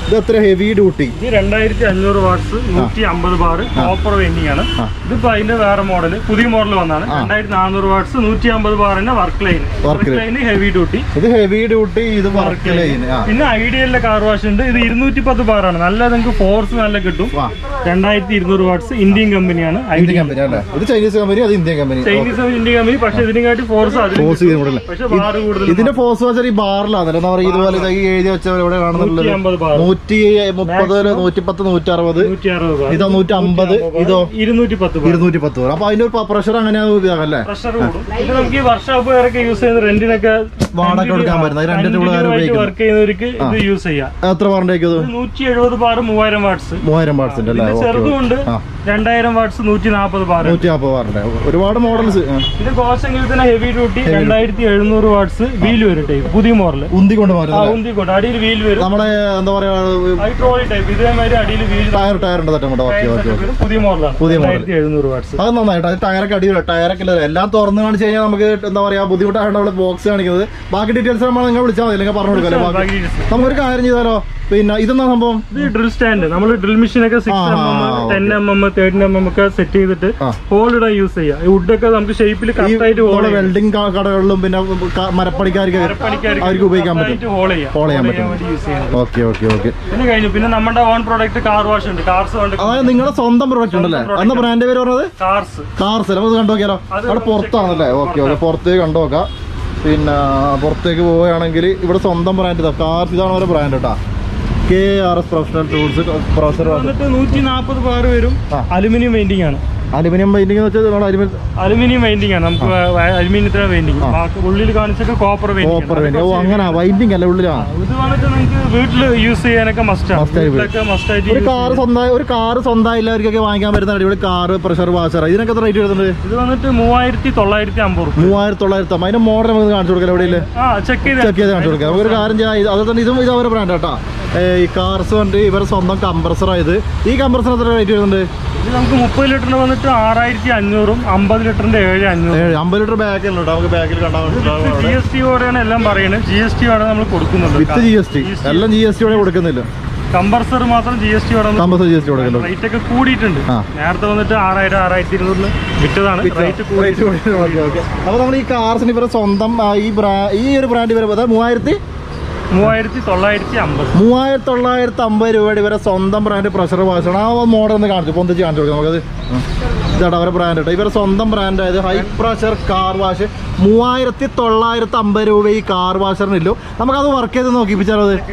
ഇത് എത്ര ഹെവി ഡ്യൂട്ടി ഇത് രണ്ടായിരത്തി അഞ്ഞൂറ് വാട്ട്സ് നൂറ്റി അമ്പത് ബാർ കോപ്പർ വെൻഡിങ് ആണ് ആ. ഇതിപ്പോ അതിന്റെ വേറെ മോഡൽ പുതിയ മോഡൽ വന്നാണ് ആ. രണ്ടായിരത്തി നാനൂറ് വാട്ട്സ് നൂറ്റി അമ്പത് ബാറിന്റെ work line Work work line. Line heavy duty ഇത് ഹെവി ഡ്യൂട്ടി ഇത് വർക്ക് ലൈൻ ആ പിന്നെ ഐഡിയലിന്റെ കാർ വാഷ് ഉണ്ട് ഇത് ഇരുന്നൂറ്റി പത്ത് ബാറാണ് നല്ല നിങ്ങൾക്ക് ഫോഴ്സ് നല്ല കിട്ടും വാ രണ്ടായിരത്തി ഇരുന്നൂറ് വാട്ട്സ് ഇന്ത്യൻ കമ്പനിയാണ് ഇന്ത്യൻ കമ്പനി അല്ലേ ഇത് ചൈനീസ് കമ്പനി അത് Indian company Chinese Indian company പക്ഷെ ഇതിനെക്കാട്ടി ഫോഴ്സ് അതിൽ ഫോഴ്സ് കൂടുതലല്ലേ പക്ഷെ ബാറ് കൂടുതൽ ഇതിന്റെ ഫോഴ്സ് വെച്ചാൽ ഈ ബാറിലാണല്ലോ എന്താ പറയുക ഇതുപോലെ ഇത് ഈ എഴുതി വെച്ച ഇവിടെ കാണുന്നുള്ളത് നൂറ്റി അമ്പത് ബാർ നൂറ്റി മുപ്പത് നൂറ്റി പത്ത് നൂറ്റി അറുപത് നൂറ്റി അറുപത് ബാർ ഇതോ നൂറ്റി അമ്പത് ഇതോ ഇരുന്നൂറ്റി പത്ത് ബാർ ഇരുന്നൂറ്റി പത്ത് പേർ അപ്പൊ അതിന്റെ ഒരു പ്രഷർ അങ്ങനെയാണ് ഇതാകല്ലേ പ്രഷർ കൂടും ഇത് നമുക്ക് ഈ വർക്ക്ഷോപ്പുകാരൊക്കെ യൂസ് ചെയ്യുന്ന റെന്റിനൊക്കെ വാടക കൊടുക്കാൻ പറ്റുന്ന രണ്ടിന്റെ കൂടെ ആരും ഉപയോഗിക്കുന്നത് വർക്ക് ചെയ്യുന്നവർക്ക് ഇത് യൂസ് ചെയ്യാം എത്ര പറഞ്ഞേക്കും ഇത് ഇത് നൂറ്റി എഴുപത് ബാർ മൂവായിരം വാട്ട്സ് മൂവായിരം വാട്സിന്റെ അല്ലേ ഇത് ഓക്കെ ചെറുതുമുണ്ട് ആ. രണ്ടായിരം വാട്ട്സ് നൂറ്റി നാൽപ്പത് ബാർ നൂറ്റി നാൽപ്പത് വാറിന്റെ ഒരുപാട് മോഡൽസ് ഇത് കോശെങ്കിൽ തന്നെ ഹെവി ഡ്യൂട്ടി രണ്ടായിരത്തി എഴുന്നൂറ് വാട്ട്സ് വീൽ വരും ടൈപ്പ് പുതിയ മോഡൽ ഉന്തി കൊണ്ട് ആ മാറ്റുന്നത് ഉന്തിക്കോട്ടെ അടിയിൽ വീൽ വരും നമ്മുടെ എന്താ പറയാ ഹൈട്രോളി ടൈപ്പ് ഇതേമാതിരി അടിയിൽ വീൽ ടയർ ടയർ ഉണ്ട് തട്ടും കൂടെ ഓക്കെ ഓക്കെ ഓക്കെ പുതിയ മോഡലാണ് പുതിയ model. രണ്ടായിരത്തി എഴുന്നൂറ് വാട്ട്സ് അത് നന്നായിട്ട് അത് ടയറൊക്കെ അടിയില്ല ടയറൊക്കെ ഇല്ല എല്ലാം തുറന്ന് കാണിച്ചു കഴിഞ്ഞാൽ നമുക്ക് എന്താ പറയാ ബുദ്ധിമുട്ടാണ് നമ്മൾ ബോക്സ് കാണിക്കുന്നത് ബാക്കി ഡീറ്റെയിൽസ് നമ്മൾ നിങ്ങൾ വിളിച്ചാൽ മതി അല്ലെങ്കിൽ പറഞ്ഞു കൊടുക്കാം ബാക്കി നമുക്കൊരു കാര്യം ചെയ്താലോ പിന്നെ ഇതെന്താ സംഭവം ഇത് ഡ്രിൽ സ്റ്റാൻഡ് നമ്മൾ ഡ്രിൽ മെഷീൻ ഒക്കെ സിക്സ് ആ, എം എം ആ, ten M M thirteen M M ഒക്കെ സെറ്റ് ചെയ്തിട്ട് ആ. ഹോൾ ഇടാൻ യൂസ് ചെയ്യാം ഈ വുഡൊക്കെ നമുക്ക് ഷേപ്പിൽ ഈ കറക്റ്റ് ആയിട്ട് ഹോൾ നമ്മുടെ വെൽഡിംഗ് കടകളിലും പിന്നെ ക- മരപ്പണിക്കാർക്ക് അവർക്ക് ഉപയോഗിക്കാൻ പറ്റും ഹോൾ ചെയ്യാം ഹോൾ ചെയ്യാൻ പറ്റും വേണ്ടി യൂസ് ചെയ്യാം ഓക്കെ ഓക്കെ ഓക്കെ പിന്നെ കഴിഞ്ഞു പിന്നെ നമ്മുടെ ഓൺ പ്രോഡക്റ്റ് കാർ വാഷ് ഉണ്ട് കാർസ് ഉണ്ട് അതായത് നിങ്ങളുടെ സ്വന്തം പ്രൊഡക്റ്റ് ഉണ്ടല്ലേ അന്ന് ബ്രാൻഡ് പേര് പറഞ്ഞത് കാർസ് കാർസ് നമുക്ക് കണ്ടു നോക്കിയാലോ അത് അവിടെ പുറത്താണല്ലേ ഓക്കെ ഓക്കെ പുറത്തേക്ക് കണ്ടു നോക്കാം പിന്നെ പുറത്തേക്ക് പോവുകയാണെങ്കിൽ ഇവിടെ സ്വന്തം ബ്രാൻഡ് ഇതാ കാർസ് ഇതാണ് അവരുടെ ബ്രാൻഡ് കേട്ടോ K R S professional tools professor വന്നിട്ട് നൂറ്റി നാൽപ്പത് ബാർ വരും ആ. അലുമിനിയം പെയിന്റിംഗ് ആണ് അലുമിനിയം പെയിന്റിംഗ് എന്ന് വെച്ചാൽ നമ്മൾ അലുമിനിയം അലുമിനിയം പെയിന്റിംഗ് ആണ് നമുക്ക് അലുമിനിയത്തിന് പെയിന്റിംഗ് ഉള്ളിൽ കാണിച്ചൊക്കെ കോപ്പർ കോപ്പർ പെയിന്റിംഗ് പെയിന്റ് ഓ അങ്ങനെ വൈൻഡിങ് അല്ല ഉള്ളിലാണ് ഇത് വന്നിട്ട് നിങ്ങൾക്ക് വീട്ടിൽ യൂസ് ചെയ്യാനൊക്കെ മസ്റ്റ് Must ആയി വീട്ടിലൊക്കെ മസ്റ്റ് ആയിട്ട് ഒരു use കാർ സ്വന്തമായി ഒരു കാർ സ്വന്തമായി എല്ലാവർക്കൊക്കെ വാങ്ങിക്കാൻ പറ്റുന്ന അടിപൊളി കാറ് പ്രഷർ വാഷർ ഇതിനൊക്കെ എത്ര റേറ്റ് വരുന്നുണ്ട് ഇത് വന്നിട്ട് മൂവായിരത്തി തൊള്ളായിരത്തി അമ്പത് റുപ്യ മൂവായിരത്തി തൊള്ളായിരത്തി അതിന്റെ മോഡൽ നമുക്ക് കാണിച്ചു കൊടുക്കാം എവിടെയില്ലേ ആ ചെക്ക് ചെയ്ത് ചെക്ക് ചെയ്ത് കാണിച്ചു കൊടുക്കാം നമുക്കൊരു കാര്യം ചെയ്യാം ഇത് അതുപോലെ തന്നെ ഇതും ഇത് അവരുടെ ബ്രാൻഡ് കേട്ടോ ഏ, ഈ കാർസ് വന്നിട്ട് ഇവരുടെ സ്വന്തം കംപ്രസർ ആയത് ഈ കംപ്രസർ എത്ര റേറ്റ് വരുന്നുണ്ട് ഇത് നമുക്ക് മുപ്പത് ലിറ്ററിന് വന്നിട്ട് ആറായിരത്തി അഞ്ഞൂറും അമ്പത് ലിറ്ററിന്റെ ഏഴ് അഞ്ഞൂറ് ഏഴ് അമ്പത് ലിറ്റർ ബാക്കിൽ കേട്ടോ നമുക്ക് ബാക്കിൽ കണ്ടാൽ ജി എസ് ടി ഓടെയാണ് എല്ലാം പറയുന്നത് ജി എസ് ടി ഓടെ നമ്മൾ കൊടുക്കുന്നുണ്ട് വിത്ത് ജി എസ് ടി എല്ലാം ജി എസ് ടിയോടെ കൊടുക്കുന്നില്ല കമ്പർസർ മാത്രം ജി എസ് ടി ഓടെ കംപ്രസർ ജി എസ് ടി കൊടുക്കുന്നുണ്ട് റേറ്റ് ഒക്കെ കൂടിയിട്ടുണ്ട് ആ. നേരത്തെ വന്നിട്ട് ആറായിരം ആറായിരത്തി ഇരുന്നൂറിന് വിറ്റതാണ് റേറ്റ് കൂടി അപ്പൊ നമ്മൾ ഈ കാർസിന് ഇവരെ സ്വന്തം ആ, ഈ ബ്രാ ഈ ഒരു ബ്രാൻഡ് ഇവരെ അതായത് മൂവായിരത്തി മൂവായിരത്തി തൊള്ളായിരത്തി അമ്പത് മൂവായിരത്തി തൊള്ളായിരത്തി അമ്പത് രൂപയുടെ ഇവരെ സ്വന്തം ബ്രാൻഡ് പ്രഷർ വാഷാണ് ആ മോഡൽ ഒന്ന് കാണിച്ചു പൊന്തിച്ച് കാണിച്ചു കൊടുക്കാം നമുക്കത് ഇതാട്ടോ അവരുടെ ബ്രാൻഡ് കേട്ടോ ഇവരെ സ്വന്തം ബ്രാൻഡ് ആയത് ഹൈ പ്രഷർ കാർ വാഷ് മൂവായിരത്തി തൊള്ളായിരത്തി അമ്പത് രൂപ ഈ കാർ വാഷറിനില്ലോ നമുക്കത് വർക്ക് ചെയ്ത് നോക്കിപ്പിച്ചാലോ അത്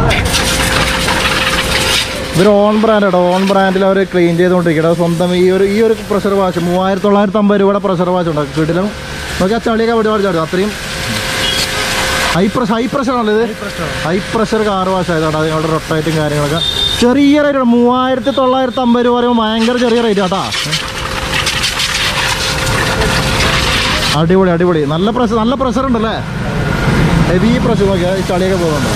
ഇവർ ഓൺ ബ്രാൻഡ് കേട്ടോ ഓൺ ബ്രാൻഡിൽ അവർ ക്ലീൻ ചെയ്തുകൊണ്ടിരിക്കട്ടെ സ്വന്തം ഈ ഒരു ഈ ഒരു പ്രഷർ വാഷ് മൂവായിരത്തി തൊള്ളായിരത്തി അമ്പത് രൂപയുടെ പ്രഷർ വാഷ് ഉണ്ട് വീട്ടിലും നോക്കി ആ ചളിയൊക്കെ അവിടെ ചാടും അത്രയും ഹൈ പ്രഷർ ഹൈ പ്രഷർ ആണല്ലോ ഇത് ഹൈ പ്രഷർ കാർ വാഷ് ആയതാണ് അതിനുള്ള റൊട്ടേറ്റും കാര്യങ്ങളൊക്കെ ചെറിയ റേറ്റ് മൂവായിരത്തി തൊള്ളായിരത്തി അമ്പത് രൂപ പറയുമ്പോൾ ഭയങ്കര ചെറിയ റേറ്റ് ആട്ടാ അടിപൊളി അടിപൊളി നല്ല പ്രഷർ നല്ല പ്രഷർ ഉണ്ടല്ലേ ഹെവി പ്രഷർ നോക്കിയാൽ ഈ ചളിയൊക്കെ പോകുന്നുണ്ടോ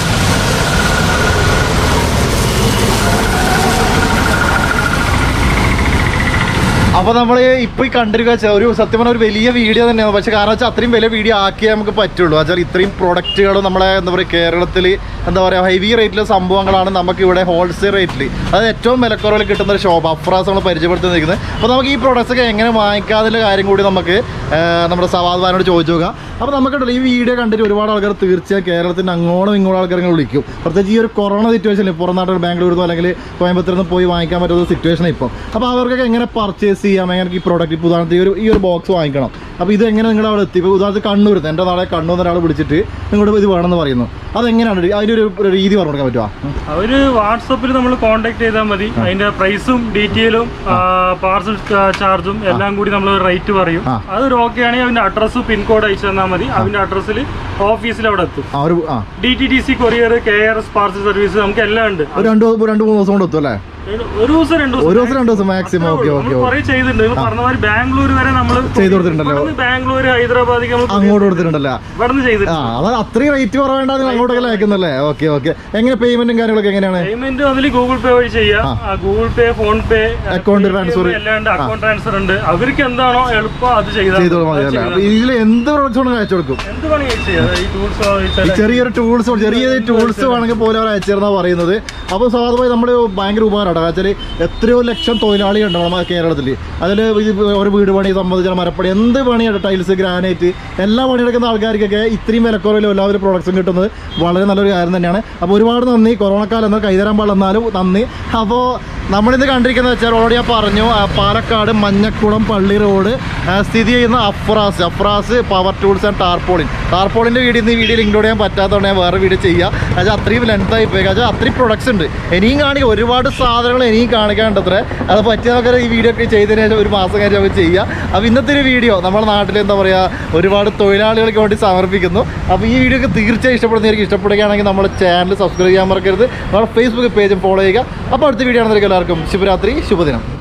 അപ്പൊ നമ്മൾ ഇപ്പൊ ഈ കണ്ടിരിക്കുക വെച്ചാൽ ഒരു സത്യം പറഞ്ഞ ഒരു വലിയ വീഡിയോ തന്നെയാണ് പക്ഷെ കാരണം വെച്ചാൽ അത്രയും വലിയ വീഡിയോ ആക്കിയേ നമുക്ക് പറ്റുള്ളൂ വെച്ചാൽ ഇത്രയും പ്രൊഡക്റ്റുകൾ നമ്മളെ എന്താ പറയുക കേരളത്തിൽ എന്താ പറയുക ഹെവി റേറ്റിലെ സംഭവങ്ങളാണ് നമുക്ക് ഇവിടെ ഹോൾസെയിൽ റേറ്റിൽ അതായത് ഏറ്റവും വിലക്കുറവിൽ കിട്ടുന്ന ഒരു ഷോപ്പ് അഫ്രാസ് നമ്മൾ പരിചയപ്പെടുത്തി നിൽക്കുന്നത് അപ്പോൾ നമുക്ക് ഈ പ്രോഡക്റ്റ്സ് ഒക്കെ എങ്ങനെ വാങ്ങിക്കാതിൻ്റെ കാര്യം കൂടി നമുക്ക് ആ, നമ്മുടെ സവാദ് ഭാനോട് ചോദിച്ചു നോക്കാം അപ്പോൾ നമുക്കുണ്ടല്ലോ ഈ വീഡിയോ കണ്ടിട്ട് ഒരുപാട് ആൾക്കാർ തീർച്ചയായും കേരളത്തിൻ്റെ അങ്ങോളം ഇങ്ങോളം ആൾക്കാർ ഇങ്ങനെ വിളിക്കും പ്രത്യേകിച്ച് ഈ ഒരു കൊറോണ സിറ്റുവേഷനിൽ പുറം നാട്ടിൽ ബാംഗ്ലൂരിൽ നിന്നോ അല്ലെങ്കിൽ കോയമ്പത്തൂരിൽ നിന്ന് പോയി വാങ്ങിക്കാൻ പറ്റുന്ന സിറ്റുവേഷൻ ഇപ്പോൾ അപ്പോൾ അവർക്കൊക്കെ എങ്ങനെ പർച്ചേസ് ചെയ്യാം എങ്ങനെ ഈ പ്രോഡക്റ്റ് ഇപ്പോൾ ഉദാഹരണത്തിന് ഈ ഒരു ഈ ഒരു ബോക്സ് വാങ്ങിക്കണം അപ്പോൾ ഇത് എങ്ങനെ നിങ്ങൾ അവിടെ എത്തി ഇപ്പോൾ ഉദാഹരണത്തിന് കണ്ണൂർ എൻ്റെ നാളെ കണ്ണൂർ ഒരാൾ വിളിച്ചിട്ട് നിങ്ങളുടെ ഇത് വേണമെന്ന് പറയുന്നു അതെങ്ങനെയാണ് അതിൻ്റെ ഒരു ഒരു രീതി പറഞ്ഞു കൊടുക്കാൻ പറ്റുമോ അവര് വാട്സപ്പിൽ നമ്മൾ കോൺടാക്ട് ചെയ്താൽ മതി അതിന്റെ പ്രൈസും ഡീറ്റെയിലും പാർസൽ ചാർജും എല്ലാം കൂടി നമ്മൾ റേറ്റ് പറയും ആ. അതൊരു ഓക്കെ ആണെങ്കിൽ അതിന്റെ അഡ്രസ്സ് പിൻകോഡ് അയച്ചു തന്നാൽ മതി അതിന്റെ അഡ്രസ്സിൽ ഓഫീസിൽ അവിടെ എത്തും ആ ഒരു ആ D T T C courier K R S parcel service നമുക്ക് എല്ലാം ഉണ്ട് ഒരു രണ്ട് രണ്ട് മൂന്ന് ദിവസം കൊണ്ട് എത്തും അല്ലേ ഒരു ദിവസം രണ്ടു ഒരു ദിവസം രണ്ട് ദിവസം maximum. Okay, okay, okay. കുറെ ചെയ്തിട്ടുണ്ട് ഇപ്പൊ പറഞ്ഞ മാതിരി ബാംഗ്ലൂർ വരെ നമ്മൾ ചെയ്ത് കൊടുത്തിട്ടുണ്ടല്ലോ. ബാംഗ്ലൂർ ഹൈദരാബാദിക്ക് നമ്മൾ അങ്ങോട്ട് കൊടുത്തിട്ടുണ്ടല്ലോ ഇവിടുന്ന് ചെയ്തിട്ടുണ്ട് ആ അത് അത്രയും റേറ്റ് കുറവേണ്ട നിങ്ങൾ അങ്ങോട്ടൊക്കെ അയക്കുന്നല്ലേ ഓക്കെ ഓക്കെ എങ്ങനെ പേയ്മെന്റും കാര്യങ്ങളൊക്കെ എങ്ങനെയാണ് പേയ്മെന്റ് അതിൽ ഗൂഗിൾ പേ വഴി ചെയ്യാം Google Pay PhonePe Account transfer. അല്ലാണ്ട് അക്കൗണ്ട് ട്രാൻസ്ഫർ ഉണ്ട് അവർക്ക് എന്താണോ എളുപ്പം അത് ചെയ്താൽ ചെയ്തോളൂ മതി അല്ലേ അപ്പൊ ഇതിൽ എന്ത് പ്രൊഡക്ട്സ് കൊണ്ട് അയച്ചു കൊടുക്കും എന്ത് വേണമെങ്കിൽ ചെയ്യാം ഈ ഈ ടൂൾസ് ചെറിയൊരു ടൂൾസ് ചെറിയ ടൂൾസ് വേണമെങ്കിൽ പോലും അവർ അയച്ചിരുന്നാ പറയുന്നത് അപ്പോൾ സ്വാഭാവികമായി നമ്മുടെ ഭയങ്കര ഉപകാരമാണ് വെച്ചാൽ എത്രയോ ലക്ഷം തൊഴിലാളികളുണ്ട് നമ്മുടെ കേരളത്തിൽ അതിൽ ഒരു വീട് പണി സംബന്ധിച്ചാൽ മരപ്പണി എന്ത് പണിയാണ് ടൈൽസ് ഗ്രാനൈറ്റ് എല്ലാ പണിയെടുക്കുന്ന ആൾക്കാർക്കൊക്കെ ഇത്രയും വിലക്കുറവിലും എല്ലാവരും പ്രോഡക്ട്സും കിട്ടുന്നത് വളരെ നല്ലൊരു കാര്യം തന്നെയാണ് അപ്പോൾ ഒരുപാട് നന്ദി കൊറോണക്കാലം എന്നാൽ കൈതരാൻ പാടെന്നാലും നന്ദി അപ്പോൾ നമ്മളിന്ന് കണ്ടിരിക്കുന്നത് വെച്ചാൽ ഓൾറെഡി ഞാൻ പറഞ്ഞു ആ, പാലക്കാട് മഞ്ഞക്കുളം പള്ളി റോഡ് ആ, സ്ഥിതി ചെയ്യുന്ന Afras Afras power tools and tarpaulin ടാർപോളിൻ്റെ വീഡിയോ ഇന്ന് ഈ വീഡിയോയിൽ ഇൻക്ലൂഡ് ചെയ്യാൻ പറ്റാത്തതുകൊണ്ട് ഞാൻ വേറെ വീഡിയോ ചെയ്യാം അത് അത്രയും ലെങ്ത് ആയി പോയി അത് അത്രയും പ്രൊഡക്ട്സ് ഉണ്ട് ഇനിയും കാണിക്കുക ഒരുപാട് സാധനങ്ങൾ ഇനിയും കാണിക്കാനുണ്ട് അത്ര അത് പറ്റിയ നമുക്ക് ഈ വീഡിയോ ഒക്കെ ചെയ്തതിന് ശേഷം ഒരു മാസം കഴിഞ്ഞ് നമുക്ക് ചെയ്യാം അപ്പോൾ ഇന്നത്തെ ഒരു വീഡിയോ നമ്മുടെ നാട്ടിൽ എന്താ പറയുക ഒരുപാട് തൊഴിലാളികൾക്ക് വേണ്ടി സമർപ്പിക്കുന്നു അപ്പോൾ ഈ വീഡിയോ ഒക്കെ തീർച്ചയായും ഇഷ്ടപ്പെടുന്നവർക്ക് ഇഷ്ടപ്പെടുകയാണെങ്കിൽ നമ്മുടെ ചാനൽ സബ്സ്ക്രൈബ് ചെയ്യാൻ മറക്കരുത് നമ്മുടെ ഫേസ്ബുക്ക് പേജും ഫോളോ ചെയ്യുക അപ്പോൾ അടുത്ത വീഡിയോ ആണെന്നൊക്കെ എല്ലാവർക്കും ശുഭരാത്രി ശുഭദിനം